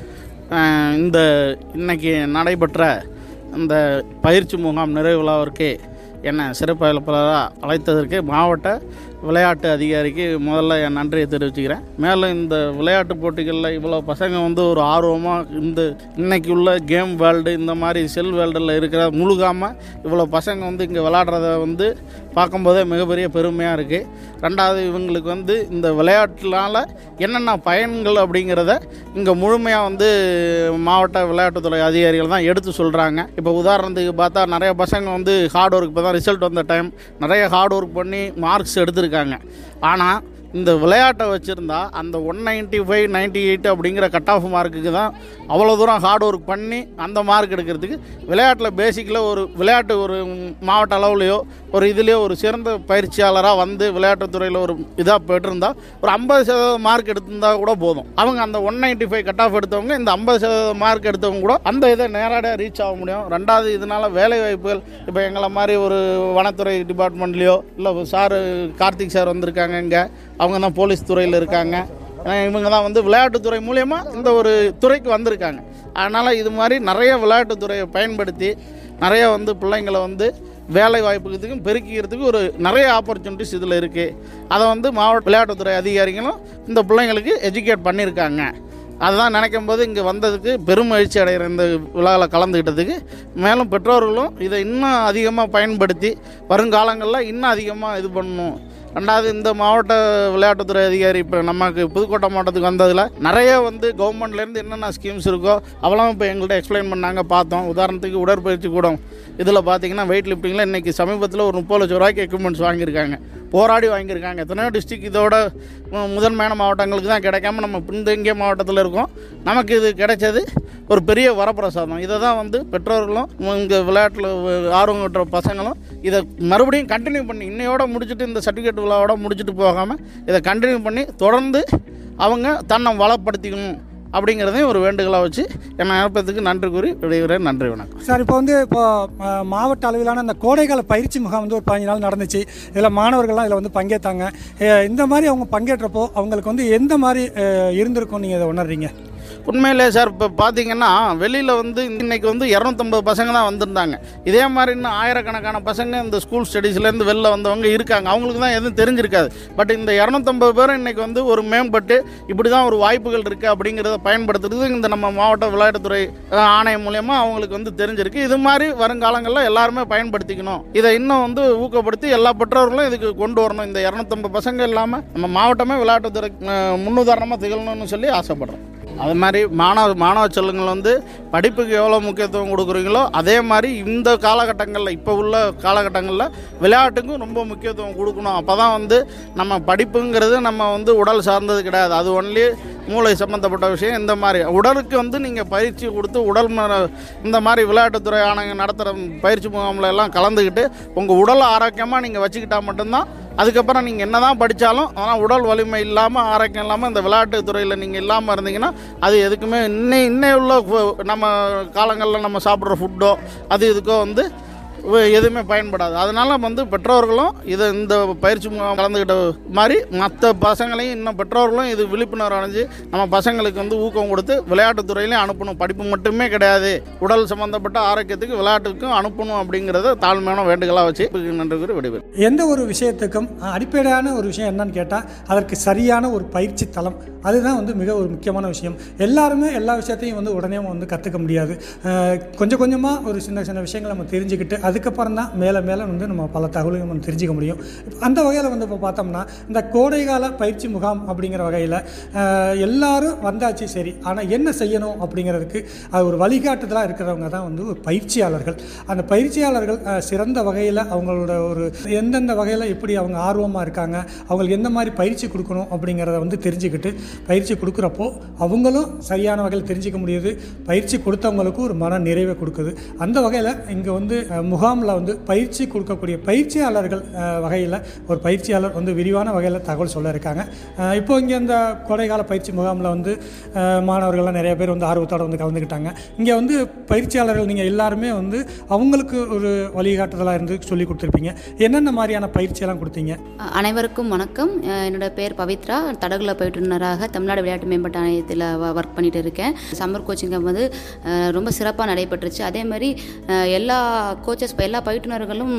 அஹ், இந்த இன்னைக்கு நடைபெற்ற இந்த பயிற்சி முகாம் நிறைவு விழாவிற்கு என்னை சிறப்பு அழைப்பாளராக அழைத்ததற்கு மாவட்ட விளையாட்டு அதிகாரிக்கு முதல்ல என் நன்றியை தெரிவிச்சுக்கிறேன் மேலும் இந்த விளையாட்டு போட்டிகளில் இவ்வளோ பசங்க வந்து ஒரு ஆர்வமாக இந்த இன்னைக்கு உள்ள கேம் வேர்ல்டு இந்த மாதிரி செல் வேர்ல்டில் இருக்கிற முழுகாமல் இவ்வளோ பசங்க வந்து இங்கே விளையாடுறத வந்து பார்க்கும்போதே மிகப்பெரிய பெருமையாக இருக்குது ரெண்டாவது இவங்களுக்கு வந்து இந்த விளையாட்டுனால என்னென்ன பயன்கள் அப்படிங்கிறத இங்கே முழுமையாக வந்து மாவட்ட விளையாட்டுத்துறை அதிகாரிகள் தான் எடுத்து சொல்கிறாங்க இப்போ உதாரணத்துக்கு பார்த்தா நிறைய பசங்க வந்து ஹார்ட் ஒர்க் இப்போ தான் ரிசல்ட் வந்த டைம் நிறைய ஹார்ட் ஒர்க் பண்ணி மார்க்ஸ் எடுத்திருக்காங்க ஆனால் இந்த விளையாட்டை வச்சுருந்தா அந்த one ninety five ninety eight அப்படிங்கிற கட் ஆஃப் மார்க்குக்கு தான் அவ்வளோ தூரம் ஹார்ட் ஒர்க் பண்ணி அந்த மார்க் எடுக்கிறதுக்கு விளையாட்டில் பேசிக்கில் ஒரு விளையாட்டு ஒரு மாவட்ட அளவுலையோ ஒரு இதுலேயோ ஒரு சிறந்த பயிற்சியாளராக வந்து விளையாட்டுத் துறையில் ஒரு இதாக பெற்றிருந்தா ஒரு ஐம்பது சதவீதம் மார்க் எடுத்திருந்தா கூட போதும் அவங்க அந்த one ninety five cut off எடுத்தவங்க இந்த ஐம்பது சதவீதம் மார்க் எடுத்தவங்க கூட அந்த இதை நேரடியாக ரீச் ஆக முடியும் ரெண்டாவது இதனால் வேலை வாய்ப்புகள் இப்போ எங்களை மாதிரி ஒரு வனத்துறை டிபார்ட்மெண்ட்லேயோ இல்லை சார் கார்த்திக் சார் வந்திருக்காங்க இங்கே அவங்க தான் போலீஸ் துறையில் இருக்காங்க ஏன்னா இவங்க தான் வந்து விளையாட்டுத்துறை மூலயமா இந்த ஒரு துறைக்கு வந்திருக்காங்க அதனால் இது மாதிரி நிறைய விளையாட்டுத்துறையை பயன்படுத்தி நிறைய வந்து பிள்ளைங்களை வந்து வேலை வாய்ப்புகளுக்கும் பெருக்கிக்கிறதுக்கு ஒரு நிறைய ஆப்பர்ச்சுனிட்டிஸ் இதில் இருக்குது அதை வந்து மாவட்ட விளையாட்டுத்துறை அதிகாரிகளும் இந்த பிள்ளைங்களுக்கு எஜுகேட் பண்ணியிருக்காங்க அதுதான் நினைக்கும் போது இங்கே வந்ததுக்கு பெரும் மகிழ்ச்சி அடைகிற இந்த விழாவில் கலந்துக்கிட்டதுக்கு மேலும் பெற்றோர்களும் இதை இன்னும் அதிகமாக பயன்படுத்தி வருங்காலங்களில் இன்னும் அதிகமாக இது பண்ணணும் ரெண்டாவது இந்த மாவட்ட விளையாட்டுத்துறை அதிகாரி இப்போ நமக்கு புதுக்கோட்டை மாவட்டத்துக்கு வந்ததில் நிறைய வந்து கவர்மெண்ட்லேருந்து என்னென்ன ஸ்கீம்ஸ் இருக்கோ அவெல்லாம் இப்போ எங்கள்கிட்ட எக்ஸ்பிளைன் பண்ணாங்க பார்த்தோம் உதாரணத்துக்கு உடற்பயிற்சி கூடம் இதில் பார்த்தீங்கன்னா வெயிட் லிஃப்டிங்கில் இன்றைக்கி சமீபத்தில் ஒரு முப்பது லட்ச ரூபாய்க்கு எக்யூப்மெண்ட்ஸ் வாங்கியிருக்காங்க போராடி வாங்கியிருக்காங்க எத்தனையோ டிஸ்ட்ரிக் இதோட மு- முதன்மையான மாவட்டங்களுக்கு தான் கிடைக்காம நம்ம பின்தங்கிய மாவட்டத்தில் இருக்கோம் நமக்கு இது கிடைச்சது ஒரு பெரிய வரப்பிரசாதம் இதை தான் வந்து பெற்றோர்களும் இங்கே விளையாட்டில் ஆர்வம் கட்டுற பசங்களும் இதை மறுபடியும் கண்டினியூ பண்ணி இன்னையோட முடிச்சுட்டு இந்த சர்டிஃபிகேட் விழாவோட முடிச்சுட்டு போகாமல் இதை கண்டினியூ பண்ணி தொடர்ந்து அவங்க தன்னை வளப்படுத்திக்கணும் அப்படிங்கிறதையும் ஒரு வேண்டுகோளாக வச்சு என்னை அனுப்பத்துக்கு நன்றி கூறி விடைகிறேன் நன்றி வணக்கம் சார் இப்போ வந்து இப்போ அஹ், மாவட்ட அளவிலான அந்த கோடைக்கால பயிற்சி முகாம் வந்து ஒரு பதினஞ்சு நாள் நடந்துச்சு இதில் மாணவர்கள்லாம் இதில் வந்து பங்கேற்றாங்க அஹ், இந்த மாதிரி அவங்க பங்கேற்றப்போ அவங்களுக்கு வந்து எந்த மாதிரி அஹ், இருந்திருக்கும் நீங்கள் இதை உணர்றீங்க உண்மையிலே சார் இப்போ பார்த்தீங்கன்னா வெளியில் வந்து இன்னைக்கு வந்து இரநூத்தம்பது பசங்க தான் வந்திருந்தாங்க இதே மாதிரி இன்னும் ஆயிரக்கணக்கான பசங்க இந்த ஸ்கூல் ஸ்டடீஸ்லேருந்து வெளில வந்தவங்க இருக்காங்க அவங்களுக்கு தான் எதுவும் தெரிஞ்சிருக்காது பட் இந்த இரநூத்தம்பது பேரும் இன்னைக்கு வந்து ஒரு மேம்பட்டு இப்படி தான் ஒரு வாய்ப்புகள் இருக்குது அப்படிங்கிறத பயன்படுத்துறது இந்த நம்ம மாவட்ட விளையாட்டுத்துறை அஹ், ஆணையம் மூலயமா அவங்களுக்கு வந்து தெரிஞ்சிருக்கு இது மாதிரி வருங்காலங்களில் எல்லாருமே பயன்படுத்திக்கணும் இதை இன்னும் வந்து ஊக்கப்படுத்தி எல்லா பெற்றோர்களும் இதுக்கு கொண்டு வரணும் இந்த இரநூத்தம்பது பசங்க இல்லாமல் நம்ம மாவட்டமே விளையாட்டுத்துறை அஹ், முன்னுதாரணமாக திகழணும்னு சொல்லி ஆசைப்படுறோம் அது மாதிரி மாணவ மாணவ செல்லுங்கள் வந்து படிப்புக்கு எவ்வளோ முக்கியத்துவம் கொடுக்குறீங்களோ அதே மாதிரி இந்த காலகட்டங்களில் இப்போ உள்ள காலகட்டங்களில் விளையாட்டுக்கும் ரொம்ப முக்கியத்துவம் கொடுக்கணும் அப்போ தான் வந்து நம்ம படிப்புங்கிறது நம்ம வந்து உடல் சார்ந்தது கிடையாது அது ஒன்லி மூளை சம்மந்தப்பட்ட விஷயம் இந்த மாதிரி உடலுக்கு வந்து நீங்கள் பயிற்சி கொடுத்து உடல் ம- இந்த மாதிரி விளையாட்டுத்துறை ஆணையம் நடத்துகிற பயிற்சி முகாமில் எல்லாம் கலந்துக்கிட்டு உங்கள் உடலை ஆரோக்கியமாக நீங்கள் வச்சுக்கிட்டா மட்டும்தான் அதுக்கப்புறம் நீங்கள் என்ன தான் படித்தாலும் ஆனால் உடல் வலிமை இல்லாமல் ஆரோக்கியம் இல்லாமல் இந்த விளையாட்டு துறையில் நீங்கள் இல்லாமல் இருந்தீங்கன்னா அது எதுக்குமே இன்னை இன்னை உள்ள ஃபு- நம்ம காலங்களில் நம்ம சாப்பிட்ற ஃபுட்டோ அது இதுக்கோ வந்து வ- எதுவுமே பயன்படாது அதனால வந்து பெற்றோர்களும் இதை இந்த பயிற்சி முகாம் கலந்துக்கிட்ட மாதிரி மற்ற பசங்களையும் இன்னும் பெற்றோர்களும் இது விழிப்புணர்வு அடைஞ்சு நம்ம பசங்களுக்கு வந்து ஊக்கம் கொடுத்து விளையாட்டுத் துறையிலையும் அனுப்பணும் படிப்பு மட்டுமே கிடையாது உடல் சம்பந்தப்பட்ட ஆரோக்கியத்துக்கு விளையாட்டுக்கும் அனுப்பணும் அப்படிங்கிறத தாழ்மையான வேண்டுகோளாக வச்சு நன்றி கூறி விடைபெறும் எந்த ஒரு விஷயத்துக்கும் அஹ், அடிப்படையான ஒரு விஷயம் என்னன்னு கேட்டால் அதற்கு சரியான ஒரு பயிற்சி தளம் அதுதான் வந்து மிக ஒரு முக்கியமான விஷயம் எல்லாருமே எல்லா விஷயத்தையும் வந்து உடனே வந்து கற்றுக்க முடியாது அஹ், கொஞ்சம் கொஞ்சமாக ஒரு சின்ன சின்ன விஷயங்களை நம்ம தெரிஞ்சுக்கிட்டு அதுக்கப்புறம் தான் மேலே மேலே வந்து நம்ம பல தகவல்களை நம்ம தெரிஞ்சுக்க முடியும் இப்ப அந்த வகையில் வந்து இப்போ பார்த்தோம்னா இந்த கோடைகால பயிற்சி முகாம் அப்படிங்கிற வகையில் எல்லாரும் வந்தாச்சு சரி ஆனால் என்ன செய்யணும் அப்படிங்கிறதுக்கு அது ஒரு வழிகாட்டுதலாக இருக்கிறவங்க தான் வந்து ஒரு பயிற்சியாளர்கள் அந்த பயிற்சியாளர்கள் அஹ், சிறந்த வகையில் அவங்களோட ஒரு எந்தெந்த வகையில் எப்படி அவங்க ஆர்வமாக இருக்காங்க அவங்களுக்கு எந்த மாதிரி பயிற்சி கொடுக்கணும் அப்படிங்கிறத வந்து தெரிஞ்சுக்கிட்டு பயிற்சி கொடுக்குறப்போ அவங்களும் சரியான வகையில் தெரிஞ்சுக்க முடியுது பயிற்சி கொடுத்தவங்களுக்கும் ஒரு மன நிறைவை கொடுக்குது அந்த வகையில் இங்கே வந்து அஹ், முகாம் முகாமில் வந்து பயிற்சி கொடுக்கக்கூடிய பயிற்சியாளர்கள் வகையில் ஒரு பயிற்சியாளர் வந்து விரிவான வகையில் தகவல் சொல்ல இருக்காங்க அஹ், இப்போ இங்கே இந்த கோடைக்கால பயிற்சி முகாமில் வந்து அஹ், மாணவர்கள்லாம் நிறைய பேர் வந்து ஆர்வத்தோடு வந்து கலந்துக்கிட்டாங்க இங்கே வந்து பயிற்சியாளர்கள் நீங்கள் எல்லாருமே வந்து அவங்களுக்கு ஒரு வழிகாட்டுதலாக இருந்து சொல்லி கொடுத்துருப்பீங்க என்னென்ன மாதிரியான பயிற்சியெல்லாம் கொடுத்தீங்க அனைவருக்கும் வணக்கம் அஹ் என்னோட பேர் பவித்ரா தடகுல பயிற்றுனராக தமிழ்நாடு விளையாட்டு மேம்பாட்டு ஆணையத்தில் ஒர்க் பண்ணிட்டு இருக்கேன் சம்மர் கோச்சிங் கேம்ப் வந்து அஹ், ரொம்ப சிறப்பாக நடைபெற்றுச்சு அதே மாதிரி அஹ், எல்லா கோச்சஸ் எல்லா பயிற்றுனர்களும்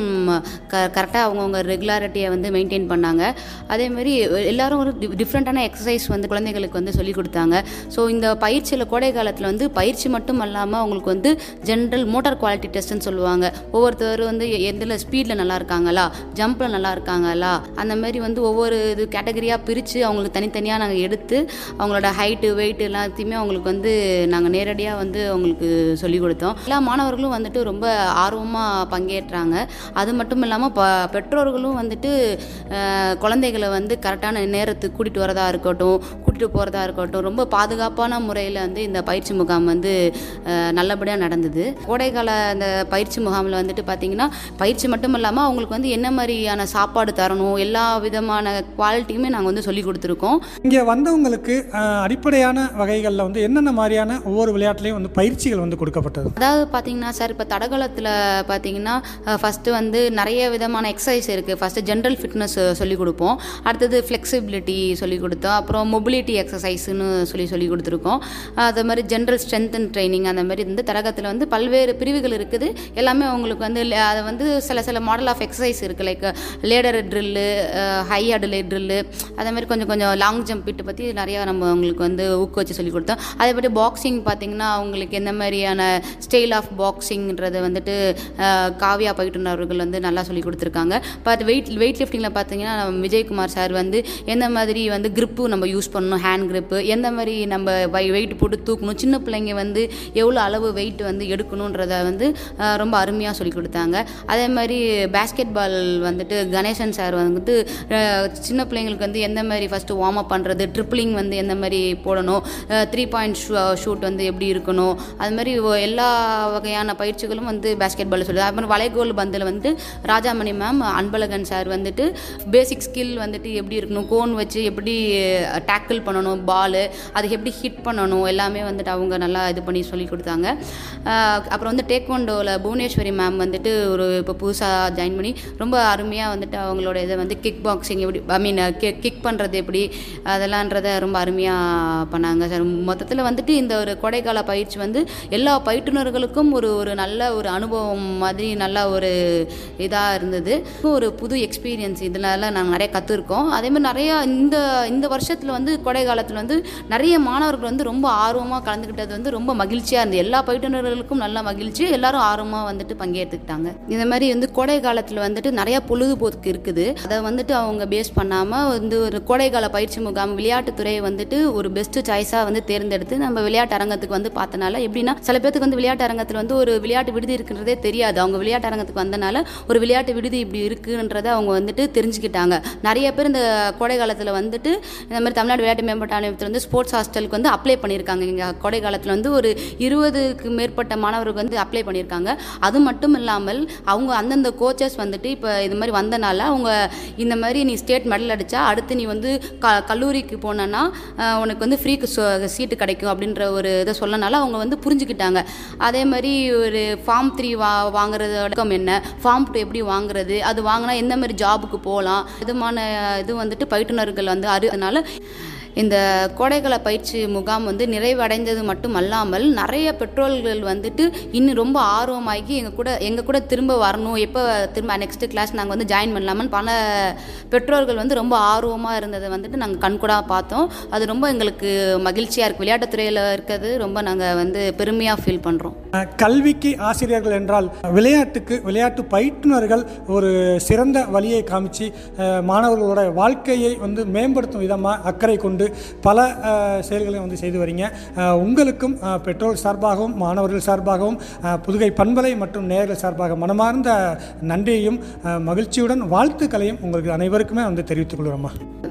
க கரெக்டாக அவங்கவுங்க ரெகுலாரிட்டியை வந்து மெயின்டைன் பண்ணாங்க அதே மாதிரி எல்லாரும் ஒரு டிஃப்ரெண்ட்டான எக்ஸசைஸ் வந்து குழந்தைகளுக்கு வந்து சொல்லி கொடுத்தாங்க ஸோ இந்த பயிற்சியில் கோடை காலத்தில் வந்து பயிற்சி மட்டும் இல்லாமல் அவங்களுக்கு வந்து ஜென்ரல் மோட்டார் குவாலிட்டி டெஸ்ட்னு சொல்லுவாங்க ஒவ்வொருத்தர் வந்து எந்தில் ஸ்பீடில் நல்லா இருக்காங்களா ஜம்பில் நல்லா இருக்காங்களா அந்த மாதிரி வந்து ஒவ்வொரு இது கேட்டகரியாக பிரித்து அவங்களுக்கு தனித்தனியாக நாங்கள் எடுத்து அவங்களோட ஹைட்டு வெயிட் எல்லாத்தையுமே அவங்களுக்கு வந்து நாங்கள் நேரடியாக வந்து அவங்களுக்கு சொல்லிக் கொடுத்தோம் எல்லா மாணவர்களும் வந்துட்டு ரொம்ப ஆர்வமாக பங்கேற்றாங்க அது மட்டும் இல்லாமல் ப பெற்றோர்களும் வந்துட்டு அஹ், குழந்தைகளை வந்து கரெக்டான நேரத்துக்கு கூட்டிகிட்டு வரதா இருக்கட்டும் கூட்டிகிட்டு போகிறதா இருக்கட்டும் ரொம்ப பாதுகாப்பான முறையில் வந்து இந்த பயிற்சி முகாம் வந்து நல்லபடியாக நடந்தது கோடைக்கால அந்த பயிற்சி முகாமில் வந்துட்டு பார்த்திங்கன்னா பயிற்சி மட்டும் இல்லாமல் அவங்களுக்கு வந்து என்ன மாதிரியான சாப்பாடு தரணும் எல்லா விதமான குவாலிட்டியுமே நாங்கள் வந்து சொல்லி கொடுத்துருக்கோம் இங்கே வந்தவங்களுக்கு அஹ், அடிப்படையான வகைகளில் வந்து என்னென்ன மாதிரியான ஒவ்வொரு விளையாட்டுலையும் வந்து பயிற்சிகள் வந்து கொடுக்கப்பட்டது அதாவது பார்த்தீங்கன்னா சார் இப்போ தடகளத்தில் பார்த்தீங்கன்னா ஃபஸ்ட்டு வந்து நிறைய விதமான எக்ஸசைஸ் இருக்குது ஃபஸ்ட்டு ஜென்ரல் ஃபிட்னஸ் சொல்லிக் கொடுப்போம் அடுத்தது ஃப்ளெக்சிபிலிட்டி சொல்லிக் கொடுத்தோம் அப்புறம் மொபிலிட்டி எக்ஸசைஸ்னு சொல்லி சொல்லி கொடுத்துருக்கோம் அது மாதிரி ஜென்ரல் ஸ்ட்ரென்த் அண்ட் ட்ரைனிங் அந்த மாதிரி வந்து தடகத்தில் வந்து பல்வேறு பிரிவுகள் இருக்குது எல்லாமே அவங்களுக்கு வந்து ல- அது வந்து சில சில மாடல் ஆஃப் எக்ஸசைஸ் இருக்குது லைக் லேடர் ட்ரில்லு ஹை அடலை ட்ரில்லு அதே மாதிரி கொஞ்சம் கொஞ்சம் லாங் ஜம்ப் இட்டு பற்றி நிறையா நம்ம அவங்களுக்கு வந்து ஊக்குவிச்சு சொல்லி கொடுத்தோம் அதே மாதிரி பாக்ஸிங் பார்த்தீங்கன்னா அவங்களுக்கு எந்த மாதிரியான ஸ்டைல் ஆஃப் பாக்ஸிங்ன்றதை வந்துட்டு அஹ், காவ்யா பயிற்றுனர்கள் வந்து நல்லா சொல்லி கொடுத்துருக்காங்க பட் வெயிட் வெயிட் லிஃப்டிங்கில் பார்த்தீங்கன்னா நம்ம விஜயகுமார் சார் வந்து எந்த மாதிரி வந்து grip நம்ம யூஸ் பண்ணணும் ஹேண்ட் grip எந்த மாதிரி நம்ம வெயிட் போட்டு தூக்கணும் சின்ன பிள்ளைங்க வந்து எவ்வளோ அளவு வெயிட் வந்து எடுக்கணுன்றத வந்து அஹ், ரொம்ப அருமையாக சொல்லி கொடுத்தாங்க அதே மாதிரி பேஸ்கெட் பால் வந்துட்டு கணேசன் சார் வந்துட்டு அஹ், சின்ன பிள்ளைங்களுக்கு வந்து எந்த மாதிரி ஃபஸ்ட்டு வார்ம் அப் பண்ணுறது ட்ரிப்ளிங் வந்து எந்த மாதிரி போடணும் த்ரீ பாயிண்ட் ஷூட் வந்து எப்படி இருக்கணும் அது மாதிரி ஒ- எல்லா வகையான பயிற்சிகளும் வந்து பேஸ்கெட் பால் சொல்லுது அப்புறம் வளைகோல் பந்தில் வந்து ராஜாமணி மேம் அன்பழகன் சார் வந்துட்டு பேசிக் ஸ்கில் வந்துட்டு எப்படி இருக்கணும் கோன் வச்சு எப்படி டேக்கிள் பண்ணணும் பால் அதுக்கு எப்படி ஹிட் பண்ணணும் எல்லாமே வந்துட்டு அவங்க நல்லா இது பண்ணி சொல்லி கொடுத்தாங்க அஹ் அப்புறம் வந்து டேக்வாண்டோவில் புவனேஸ்வரி மேம் வந்துட்டு ஒரு இப்போ புதுசாக ஜாயின் பண்ணி ரொம்ப அருமையாக வந்துட்டு அவங்களோட இதை வந்து கிக் பாக்ஸிங் எப்படி ஐ மீன் கிக் பண்ணுறது எப்படி அதெல்லாம்ன்றத ரொம்ப அருமையாக பண்ணாங்க சார் மொத்தத்தில் வந்துட்டு இந்த ஒரு கொடைக்கால பயிற்சி வந்து எல்லா பயிற்றுனர்களுக்கும் ஒரு ஒரு நல்ல ஒரு அனுபவம் மாதிரி நல்ல ஒரு இதாக இருந்தது ஒரு புது எக்ஸ்பீரியன்ஸ் இதனால நாங்கள் நிறைய கற்றுருக்கோம் அதே மாதிரி நிறையா இந்த இந்த வருஷத்தில் வந்து கொடை காலத்தில் வந்து நிறைய மாணவர்கள் வந்து ரொம்ப ஆர்வமாக கலந்துக்கிட்டது வந்து ரொம்ப மகிழ்ச்சியாக இருந்தது எல்லா பயிற்றுனர்களுக்கும் நல்ல மகிழ்ச்சி எல்லாரும் ஆர்வமாக வந்துட்டு பங்கேற்றுக்கிட்டாங்க இந்த மாதிரி வந்து கோடை காலத்தில் வந்துட்டு நிறைய பொழுதுபோக்கு இருக்குது அதை வந்துட்டு அவங்க பேஸ் பண்ணாமல் வந்து ஒரு கோடைக்கால பயிற்சி முகாம் விளையாட்டுத்துறையை வந்துட்டு ஒரு பெஸ்ட் சாய்ஸாக வந்து தேர்ந்தெடுத்து நம்ம விளையாட்டு அரங்கத்துக்கு வந்து பார்த்தனால எப்படின்னா சில பேத்துக்கு வந்து விளையாட்டு அரங்கத்தில் வந்து ஒரு விளையாட்டு விடுதி இருக்குன்றதே தெரியாது அவங்க விளையாட்டு அரங்கத்துக்கு வந்தனால ஒரு விளையாட்டு விடுதி இப்படி இருக்குன்றதை அவங்க வந்துட்டு தெரிஞ்சுக்கிட்டாங்க நிறைய பேர் இந்த கோடை காலத்தில் வந்துட்டு இந்த மாதிரி தமிழ்நாடு விளையாட்டு மேம்பாட்டு ஆணையத்தில் வந்து ஸ்போர்ட்ஸ் ஹாஸ்டலுக்கு வந்து அப்ளை பண்ணியிருக்காங்க இங்கே கோடை காலத்தில் வந்து ஒரு இருபதுக்கு மேற்பட்ட மாணவர்கள் வந்து அப்ளை பண்ணியிருக்காங்க அது மட்டும் இல்லாமல் அவங்க அந்தந்த கோச்சஸ் வந்துட்டு இப்போ இது மாதிரி வந்தனால அவங்க இந்த மாதிரி நீ ஸ்டேட் மெடல் அடித்தா அடுத்து நீ வந்து க கல்லூரிக்கு போனேன்னா அஹ், உனக்கு வந்து ஃப்ரீ சீட்டு கிடைக்கும் அப்படின்ற ஒரு இதை சொல்லனால அவங்க வந்து புரிஞ்சுக்கிட்டாங்க அதே மாதிரி ஒரு ஃபார்ம் த்ரீ வா வாங்குறதோட நோக்கம் என்ன ஃபார்ம் டூ எப்படி வாங்குறது அது வாங்கினா எந்த மாதிரி ஜாபுக்கு போகலாம் இதுமான இது வந்துட்டு பயிற்றுனர்கள் வந்து அறினால இந்த கோடைக்கால பயிற்சி முகாம் வந்து நிறைவடைந்தது மட்டும் அல்லாமல் நிறைய பெற்றோர்கள் வந்துட்டு இன்னும் ரொம்ப ஆர்வமாகி எங்கள் கூட எங்கள் கூட திரும்ப வரணும் எப்போ திரும்ப நெக்ஸ்ட் கிளாஸ் நாங்கள் வந்து ஜாயின் பண்ணலாமான்னு பல பெற்றோர்கள் வந்து ரொம்ப ஆர்வமாக இருந்ததை வந்துட்டு நாங்கள் கண்கூடாக பார்த்தோம் அது ரொம்ப எங்களுக்கு மகிழ்ச்சியாக இருக்குது விளையாட்டுத்துறையில் இருக்கிறது ரொம்ப நாங்கள் வந்து பெருமையாக ஃபீல் பண்ணுறோம் அஹ், கல்விக்கு ஆசிரியர்கள் என்றால் விளையாட்டுக்கு விளையாட்டு பயிற்றுனர்கள் ஒரு சிறந்த வழியை காமிச்சு அஹ், மாணவர்களோட வாழ்க்கையை வந்து மேம்படுத்தும் விதமாக அக்கறை கொண்டு பல அஹ், செயல்களை வந்து செய்து வரீங்க அஹ், உங்களுக்கும் அஹ், பெற்றோர் சார்பாகவும் மாணவர்கள் சார்பாகவும் அஹ், புதுகை பண்பலை மற்றும் நேயர்கள் சார்பாக மனமார்ந்த நன்றியையும் அஹ், மகிழ்ச்சியுடன் வாழ்த்துக்களையும் உங்களுக்கு அனைவருக்குமே வந்து தெரிவித்துக் கொள்கிறோம்மா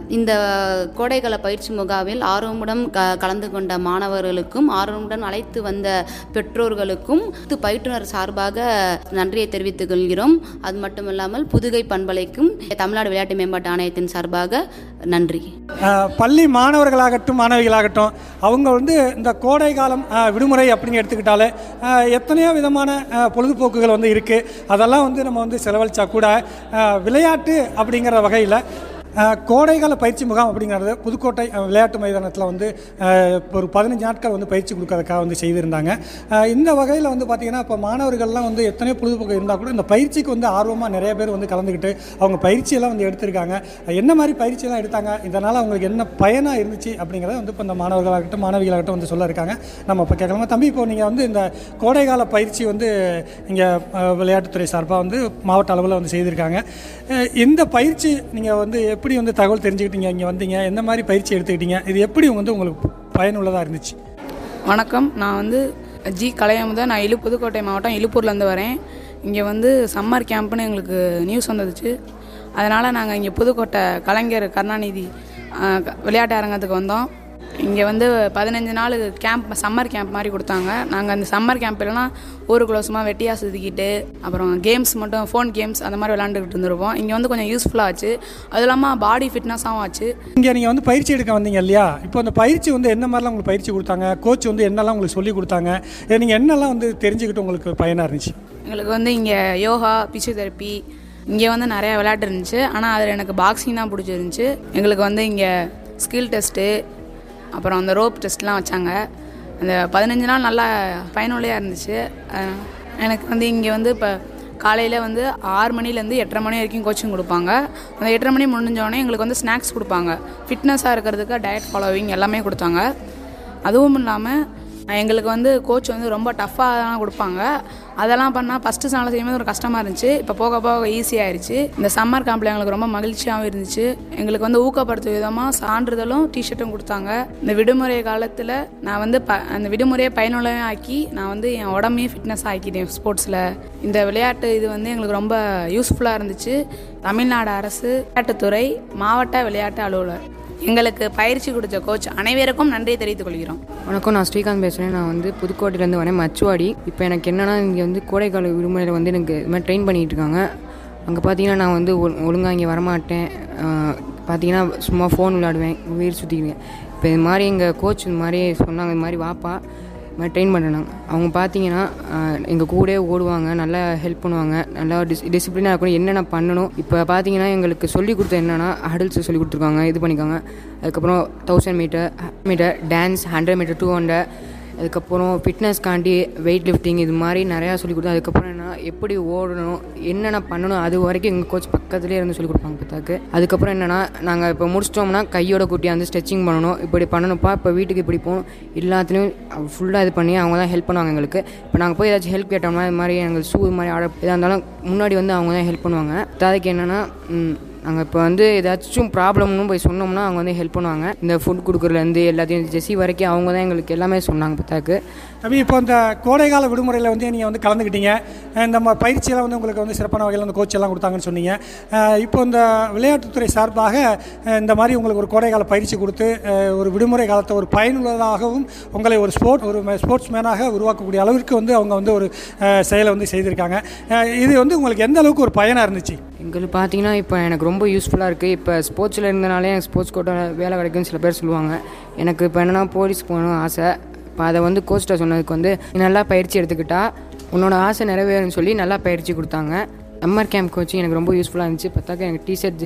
இந்த கோடைக்கால பயிற்சி முகாமில் ஆர்வமுடன் க கலந்து கொண்ட மாணவர்களுக்கும் ஆர்வமுடன் அழைத்து வந்த பெற்றோர்களுக்கும் இது பயிற்றுனர் சார்பாக நன்றியை தெரிவித்துக் கொள்கிறோம் அது மட்டுமல்லாமல் புதுகை பண்பலைக்கும் தமிழ்நாடு விளையாட்டு மேம்பாட்டு ஆணையத்தின் சார்பாக நன்றி ஆஹ் பள்ளி மாணவர்களாகட்டும் மாணவிகளாகட்டும் அவங்க வந்து இந்த கோடை காலம் ஆஹ் விடுமுறை அப்படின்னு எடுத்துக்கிட்டாலே ஆஹ் எத்தனையோ விதமான ஆஹ் பொழுதுபோக்குகள் வந்து இருக்குது அதெல்லாம் வந்து நம்ம வந்து செலவழிச்சா கூட ஆஹ் விளையாட்டு அப்படிங்கிற வகையில் கோடைகால பயிற்சி முகாம் அப்படிங்கிறது புதுக்கோட்டை அஹ், விளையாட்டு மைதானத்தில் வந்து ஆஹ், ஒரு பதினஞ்சு நாட்கள் வந்து பயிற்சி கொடுக்கறதுக்காக வந்து செய்திருந்தாங்க ஆஹ் இந்த வகையில் வந்து பார்த்திங்கன்னா இப்போ மாணவர்கள்லாம் வந்து எத்தனையோ பொழுதுபோக்கு இருந்தால் கூட இந்த பயிற்சிக்கு வந்து ஆர்வமாக நிறைய பேர் வந்து கலந்துக்கிட்டு அவங்க பயிற்சியெல்லாம் வந்து எடுத்திருக்காங்க என்ன மாதிரி பயிற்சியெல்லாம் எடுத்தாங்க இதனால் அவங்களுக்கு என்ன பயனாக இருந்துச்சு அப்படிங்கிறத வந்து இப்போ இந்த மாணவர்களாகட்டும் மாணவிகளாகட்டும் வந்து சொல்ல இருக்காங்க நம்ம இப்போ கேட்கலாமா தம்பி இப்போ நீங்கள் வந்து இந்த கோடைகால பயிற்சி வந்து இங்கே விளையாட்டுத்துறை சார்பாக வந்து மாவட்ட அளவில் வந்து செய்திருக்காங்க அஹ் இந்த பயிற்சி நீங்கள் வந்து எப்படி வந்து தகவல் தெரிஞ்சுக்கிட்டீங்க இங்கே வந்தீங்க எந்த மாதிரி பயிற்சி எடுத்துக்கிட்டீங்க இது எப்படி வந்து உங்களுக்கு பயனுள்ளதாக இருந்துச்சு வணக்கம் நான் வந்து ஜி கலையமுதன் நான் இலு புதுக்கோட்டை மாவட்டம் இலுப்பூர்லேருந்து வரேன் இங்கே வந்து சம்மர் கேம்ப்னு எங்களுக்கு நியூஸ் வந்துச்சு அதனால் நாங்கள் இங்கே புதுக்கோட்டை கலைஞர் கருணாநிதி ஆஹ், க- விளையாட்டு அரங்கத்துக்கு வந்தோம் இங்கே வந்து பதினஞ்சு நாள் கேம்ப் சம்மர் கேம்ப் மாதிரி கொடுத்தாங்க நாங்கள் அந்த சம்மர் கேம்ப்லாம் ஊருக்குள்ள சும்மா வெட்டியாக சுற்றிக்கிட்டு அப்புறம் கேம்ஸ் மட்டும் ஃபோன் கேம்ஸ் அந்த மாதிரி விளாண்டுக்கிட்டு இருந்திருப்போம் இங்கே வந்து கொஞ்சம் யூஸ்ஃபுல்லாக ஆச்சு அது இல்லாமல் பாடி ஃபிட்னஸாகவும் ஆச்சு இங்கே நீங்கள் வந்து பயிற்சி எடுக்க வந்தீங்க இல்லையா இப்போ அந்த பயிற்சி வந்து என்ன மாதிரிலாம் உங்களுக்கு பயிற்சி கொடுத்தாங்க கோச் வந்து என்னெல்லாம் உங்களுக்கு சொல்லி கொடுத்தாங்க இதை நீங்கள் என்னெல்லாம் வந்து தெரிஞ்சுக்கிட்டு உங்களுக்கு பயனாக இருந்துச்சு எங்களுக்கு வந்து இங்கே யோகா பிசியோதெரப்பி இங்கே வந்து நிறையா விளையாட்டு இருந்துச்சு ஆனால் அதில் எனக்கு பாக்ஸிங் தான் பிடிச்சிருந்துச்சு எங்களுக்கு வந்து இங்கே ஸ்கில் டெஸ்ட்டு அப்புறம் அந்த ரோப் டெஸ்ட்லாம் வச்சாங்க அந்த பதினஞ்சு நாள் நல்லா பயனுள்ளையாக இருந்துச்சு அஹ் எனக்கு வந்து இங்கே வந்து இப்போ காலையில் வந்து ஆறு மணிலேருந்து எட்டரை மணி வரைக்கும் கோச்சிங் கொடுப்பாங்க அந்த எட்டரை மணி முடிஞ்சோடனே எங்களுக்கு வந்து ஸ்நாக்ஸ் கொடுப்பாங்க ஃபிட்னஸாக இருக்கிறதுக்கு டயட் ஃபாலோவிங் எல்லாமே கொடுத்தாங்க அதுவும் இல்லாமல் எங்களுக்கு வந்து கோச் வந்து ரொம்ப டஃப்பாக தான் கொடுப்பாங்க அதெல்லாம் பண்ணால் ஃபஸ்ட்டு நாள் செய்யும்போது ஒரு கஷ்டமாக இருந்துச்சு இப்போ போக போக ஈஸியாயிருச்சு இந்த சம்மர் கேம்பில் எங்களுக்கு ரொம்ப மகிழ்ச்சியாகவும் இருந்துச்சு எங்களுக்கு வந்து ஊக்கப்படுத்தும் விதமாக சான்றிதழும் டிஷர்ட்டும் கொடுத்தாங்க இந்த விடுமுறை காலத்தில் நான் வந்து ப அந்த விடுமுறையை பயனுள்ளதாக ஆக்கி நான் வந்து என் உடம்பையும் ஃபிட்னஸ் ஆக்கிட்டேன் ஸ்போர்ட்ஸில் இந்த விளையாட்டு இது வந்து எங்களுக்கு ரொம்ப யூஸ்ஃபுல்லாக இருந்துச்சு தமிழ்நாடு அரசு விளையாட்டுத்துறை மாவட்ட விளையாட்டு அலுவலர் எங்களுக்கு பயிற்சி கொடுத்த கோச் அனைவருக்கும் நன்றியை தெரிவித்துக் கொள்கிறோம் வணக்கம் நான் ஸ்ரீகாந்த் பேசுகிறேன் நான் வந்து புதுக்கோட்டையிலேருந்து வரேன் மச்சுவாடி இப்போ எனக்கு என்னென்னா இங்கே வந்து கோடைக்கால விடுமுறையில் வந்து எனக்கு இது மாதிரி ட்ரெயின் பண்ணிகிட்டு இருக்காங்க அங்கே பார்த்தீங்கன்னா நான் வந்து ஒழுங்காக இங்கே வரமாட்டேன் ஆஹ் பார்த்தீங்கன்னா சும்மா ஃபோன் விளையாடுவேன் உயிர் சுற்றிக்குவேன் இப்போ இது மாதிரி எங்கள் கோச் இந்த மாதிரி சொன்னாங்க இது மாதிரி வாப்பா இது மாதிரி ட்ரெயின் பண்ணுறாங்க அவங்க பார்த்தீங்கன்னா எங்கள் கூடயே ஓடுவாங்க நல்லா ஹெல்ப் பண்ணுவாங்க நல்லா டிஸ் டிசிப்ளினாக இருக்கணும் என்னென்ன பண்ணணும் இப்போ பார்த்தீங்கன்னா எங்களுக்கு சொல்லி கொடுத்த என்னென்னா ஹடில்ஸ் சொல்லி கொடுத்துருக்காங்க இது பண்ணிக்காங்க அதுக்கப்புறம் thousand metre metre dance hundred metre two hundred அதுக்கப்புறம் ஃபிட்னஸ்க்காண்டி வெயிட் லிஃப்டிங் இது மாதிரி நிறையா சொல்லி கொடுத்தோம் அதுக்கப்புறம் என்ன எப்படி ஓடணும் என்னென்ன பண்ணணும் அது வரைக்கும் எங்கள் கோச் பக்கத்துலேயே இருந்து சொல்லி கொடுப்பாங்க பார்த்தாக்கு அதுக்கப்புறம் என்னென்னா நாங்கள் இப்போ முடிச்சிட்டோம்னா கையோட குட்டி வந்து ஸ்ட்ரெச்சிங் பண்ணணும் இப்படி பண்ணணும்ப்பா இப்போ வீட்டுக்கு இப்படி போகணும் எல்லாத்துலேயும் ஃபுல்லாக இது பண்ணி அவங்க தான் ஹெல்ப் பண்ணுவாங்க எங்களுக்கு இப்போ நாங்கள் போய் ஏதாச்சும் ஹெல்ப் கேட்டோம்னா இது மாதிரி எங்களுக்கு ஷூ இது மாதிரி ஆர்டர் எதாக இருந்தாலும் முன்னாடி வந்து அவங்க தான் ஹெல்ப் பண்ணுவாங்க அதுக்கு என்னென்னா நாங்கள் இப்போ வந்து ஏதாச்சும் ப்ராப்ளம்னு போய் சொன்னோம்னா அவங்க வந்து ஹெல்ப் பண்ணுவாங்க இந்த ஃபுட் கொடுக்குறதுலேருந்து எல்லாத்தையும் ஜெஸ்ஸி வரைக்கும் அவங்க தான் எங்களுக்கு எல்லாமே சொன்னாங்க பார்த்தாக்கு தம்பி இப்போ இந்த கோடைகால விடுமுறையில் வந்து நீங்கள் வந்து கலந்துக்கிட்டீங்க அஹ் இந்த ம- பயிற்சியெல்லாம் வந்து உங்களுக்கு வந்து சிறப்பான வகையில் வந்து கோச் எல்லாம் கொடுத்தாங்கன்னு சொன்னீங்க அஹ் இப்போ இந்த விளையாட்டுத்துறை சார்பாக அஹ் இந்த மாதிரி உங்களுக்கு ஒரு கோடைகால பயிற்சி கொடுத்து அஹ் ஒரு விடுமுறை காலத்தை ஒரு பயனுள்ளதாகவும் உங்களை ஒரு ஸ்போர்ட் ஒரு ஸ்போர்ட்ஸ் மேனாக உருவாக்கக்கூடிய அளவிற்கு வந்து அவங்க வந்து ஒரு அஹ், செயலை வந்து செய்திருக்காங்க அஹ் இது வந்து உங்களுக்கு எந்த அளவுக்கு ஒரு பயனாக இருந்துச்சு எங்களுக்கு பார்த்தீங்கன்னா இப்போ எனக்கு ரொம்ப யூஸ்ஃபுல்லாக இருக்குது இப்போ ஸ்போர்ட்ஸில் இருந்தனாலே எனக்கு ஸ்போர்ட்ஸ் கோட்டாவில் வேலை கிடைக்கும்னு சில பேர் சொல்லுவாங்க எனக்கு இப்போ என்னென்னா போலீஸ் போகணும் ஆசை இப்போ அதை வந்து கோச்சிட்ட சொன்னதுக்கு வந்து நீ நல்லா பயிற்சி எடுத்துக்கிட்டா உன்னோட ஆசை நிறைவேறும்னு சொல்லி நல்லா பயிற்சி கொடுத்தாங்க சம்மர் கேம்ப் கோச்சிங் எனக்கு ரொம்ப யூஸ்ஃபுல்லாக இருந்துச்சு பார்த்தாக்க எனக்கு டிஷர்ட்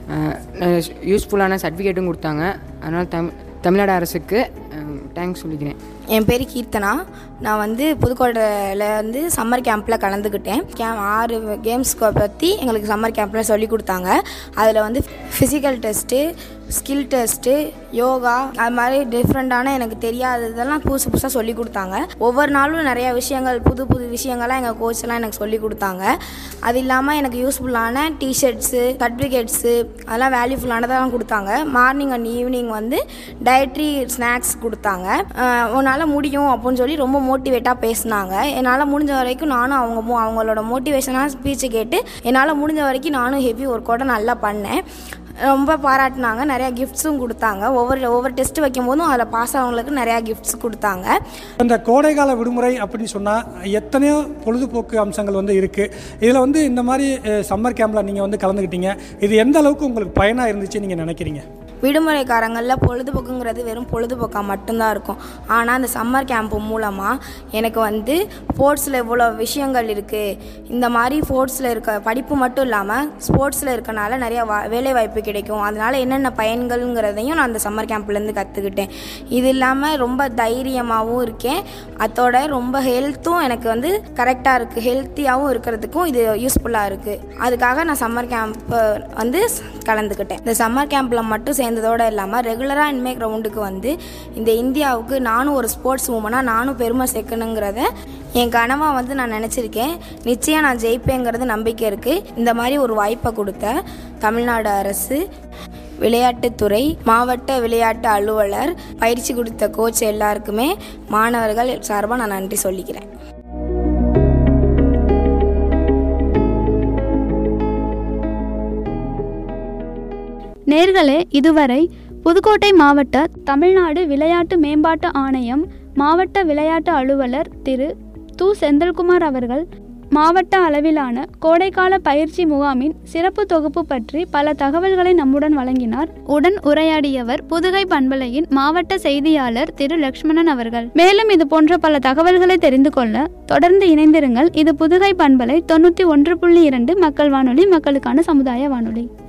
யூஸ்ஃபுல்லான சர்டிஃபிகேட்டும் கொடுத்தாங்க அதனால் தமிழ் தமிழ்நாடு அரசுக்கு தேங்க்ஸ் சொல்லிக்கிறேன் என் பேர் கீர்த்தனா நான் வந்து புதுக்கோட்டையில் வந்து சம்மர் கேம்பில் கலந்துக்கிட்டேன் கேம் ஆறு கேம்ஸ்க்கு பற்றி எங்களுக்கு சம்மர் கேம்பில் சொல்லி கொடுத்தாங்க அதில் வந்து physical test skill test yoga அது மாதிரி டிஃப்ரெண்ட்டான எனக்கு தெரியாததெல்லாம் புதுசு புதுசாக சொல்லி கொடுத்தாங்க ஒவ்வொரு நாளும் நிறைய விஷயங்கள் புது புது விஷயங்கள்லாம் எங்கள் கோச் எல்லாம் எனக்கு சொல்லி கொடுத்தாங்க அது இல்லாமல் எனக்கு யூஸ்ஃபுல்லான டிஷர்ட்ஸு சர்டிஃபிகேட்ஸு அதெல்லாம் வேல்யூஃபுல்லானதெல்லாம் கொடுத்தாங்க மார்னிங் அண்ட் ஈவினிங் வந்து டயட்ரி ஸ்நாக்ஸ் கொடுத்தாங்க அஹ் உன்னால் முடியும் அப்படின்னு சொல்லி ரொம்ப மோட்டிவேட்டாக பேசினாங்க என்னால் முடிஞ்ச வரைக்கும் நானும் அவங்க மோ- அவங்களோட மோட்டிவேஷனாக ஸ்பீச்சை கேட்டு என்னால் முடிஞ்ச வரைக்கும் நானும் ஹெவி ஒர்க் அவுட்டை நல்லா பண்ணேன் ரொம்ப பாராட்டினாங்க நிறையா கிஃப்ட்ஸும் கொடுத்தாங்க ஒவ்வொரு ஒவ்வொரு டெஸ்ட் வைக்கும் போதும் அதில் பாஸ் ஆனவங்களுக்கு நிறையா கிஃப்ட்ஸ் கொடுத்தாங்க அந்த கோடைக்கால விடுமுறை அப்படின்னு சொன்னால் எத்தனையோ பொழுதுபோக்கு அம்சங்கள் வந்து இருக்குது இதில் வந்து இந்த மாதிரி சம்மர் கேம்பில் நீங்கள் வந்து கலந்துக்கிட்டீங்க இது எந்த அளவுக்கு உங்களுக்கு பயனாக இருந்துச்சு நீங்கள் நினைக்கிறீங்க விடுமுறை காலங்களில் பொழுதுபோக்குங்கிறது வெறும் பொழுதுபோக்காக மட்டும்தான் இருக்கும் ஆனால் அந்த சம்மர் கேம்ப் மூலமாக எனக்கு வந்து ஸ்போர்ட்ஸில் இவ்வளோ விஷயங்கள் இருக்குது இந்த மாதிரி ஸ்போர்ட்ஸில் இருக்க படிப்பு மட்டும் இல்லாமல் ஸ்போர்ட்ஸில் இருக்கனால நிறைய வா வேலை வாய்ப்பு கிடைக்கும் அதனால் என்னென்ன பயன்கள்ங்கிறதையும் நான் அந்த சம்மர் கேம்ப்லேருந்து கற்றுக்கிட்டேன் இது இல்லாமல் ரொம்ப தைரியமாகவும் இருக்கேன் அதோட ரொம்ப ஹெல்த்தும் எனக்கு வந்து கரெக்டாக இருக்குது ஹெல்த்தியாகவும் இருக்கிறதுக்கும் இது யூஸ்ஃபுல்லாக இருக்குது அதுக்காக நான் சம்மர் கேம்ப் வந்து கலந்துக்கிட்டேன் இந்த சம்மர் கேம்பில் மட்டும் சேர்ந்ததோடு இல்லாமல் ரெகுலராக இனிமே கிரவுண்டுக்கு வந்து இந்த இந்தியாவுக்கு நானும் ஒரு ஸ்போர்ட்ஸ் உமனாக நானும் பெருமை சேர்க்கணுங்கிறத என் கனவாக வந்து நான் நினச்சிருக்கேன் நிச்சயம் நான் ஜெயிப்பேங்கிறது நம்பிக்கை இருக்குது இந்த மாதிரி ஒரு வாய்ப்பை கொடுத்த தமிழ்நாடு அரசு விளையாட்டுத்துறை மாவட்ட விளையாட்டு அலுவலர் பயிற்சி கொடுத்த கோச் எல்லாருக்குமே மாணவர்கள் சார்பாக நான் நன்றி சொல்லிக்கிறேன் நேர்களே இதுவரை புதுக்கோட்டை மாவட்ட தமிழ்நாடு விளையாட்டு மேம்பாட்டு ஆணையம் மாவட்ட விளையாட்டு அலுவலர் திரு து செந்தில்குமார் அவர்கள் மாவட்ட அளவிலான கோடைக்கால பயிற்சி முகாமின் சிறப்பு தொகுப்பு பற்றி பல தகவல்களை நம்முடன் வழங்கினார் உடன் உரையாடியவர் புதுகை பண்பலையின் மாவட்ட செய்தியாளர் திரு லக்ஷ்மணன் அவர்கள் மேலும் இது போன்ற பல தகவல்களை தெரிந்து கொள்ள தொடர்ந்து இணைந்திருங்கள் இது புதுகை பண்பலை தொண்ணூற்றி ஒன்று புள்ளி இரண்டு மக்கள் வானொலி மக்களுக்கான சமுதாய வானொலி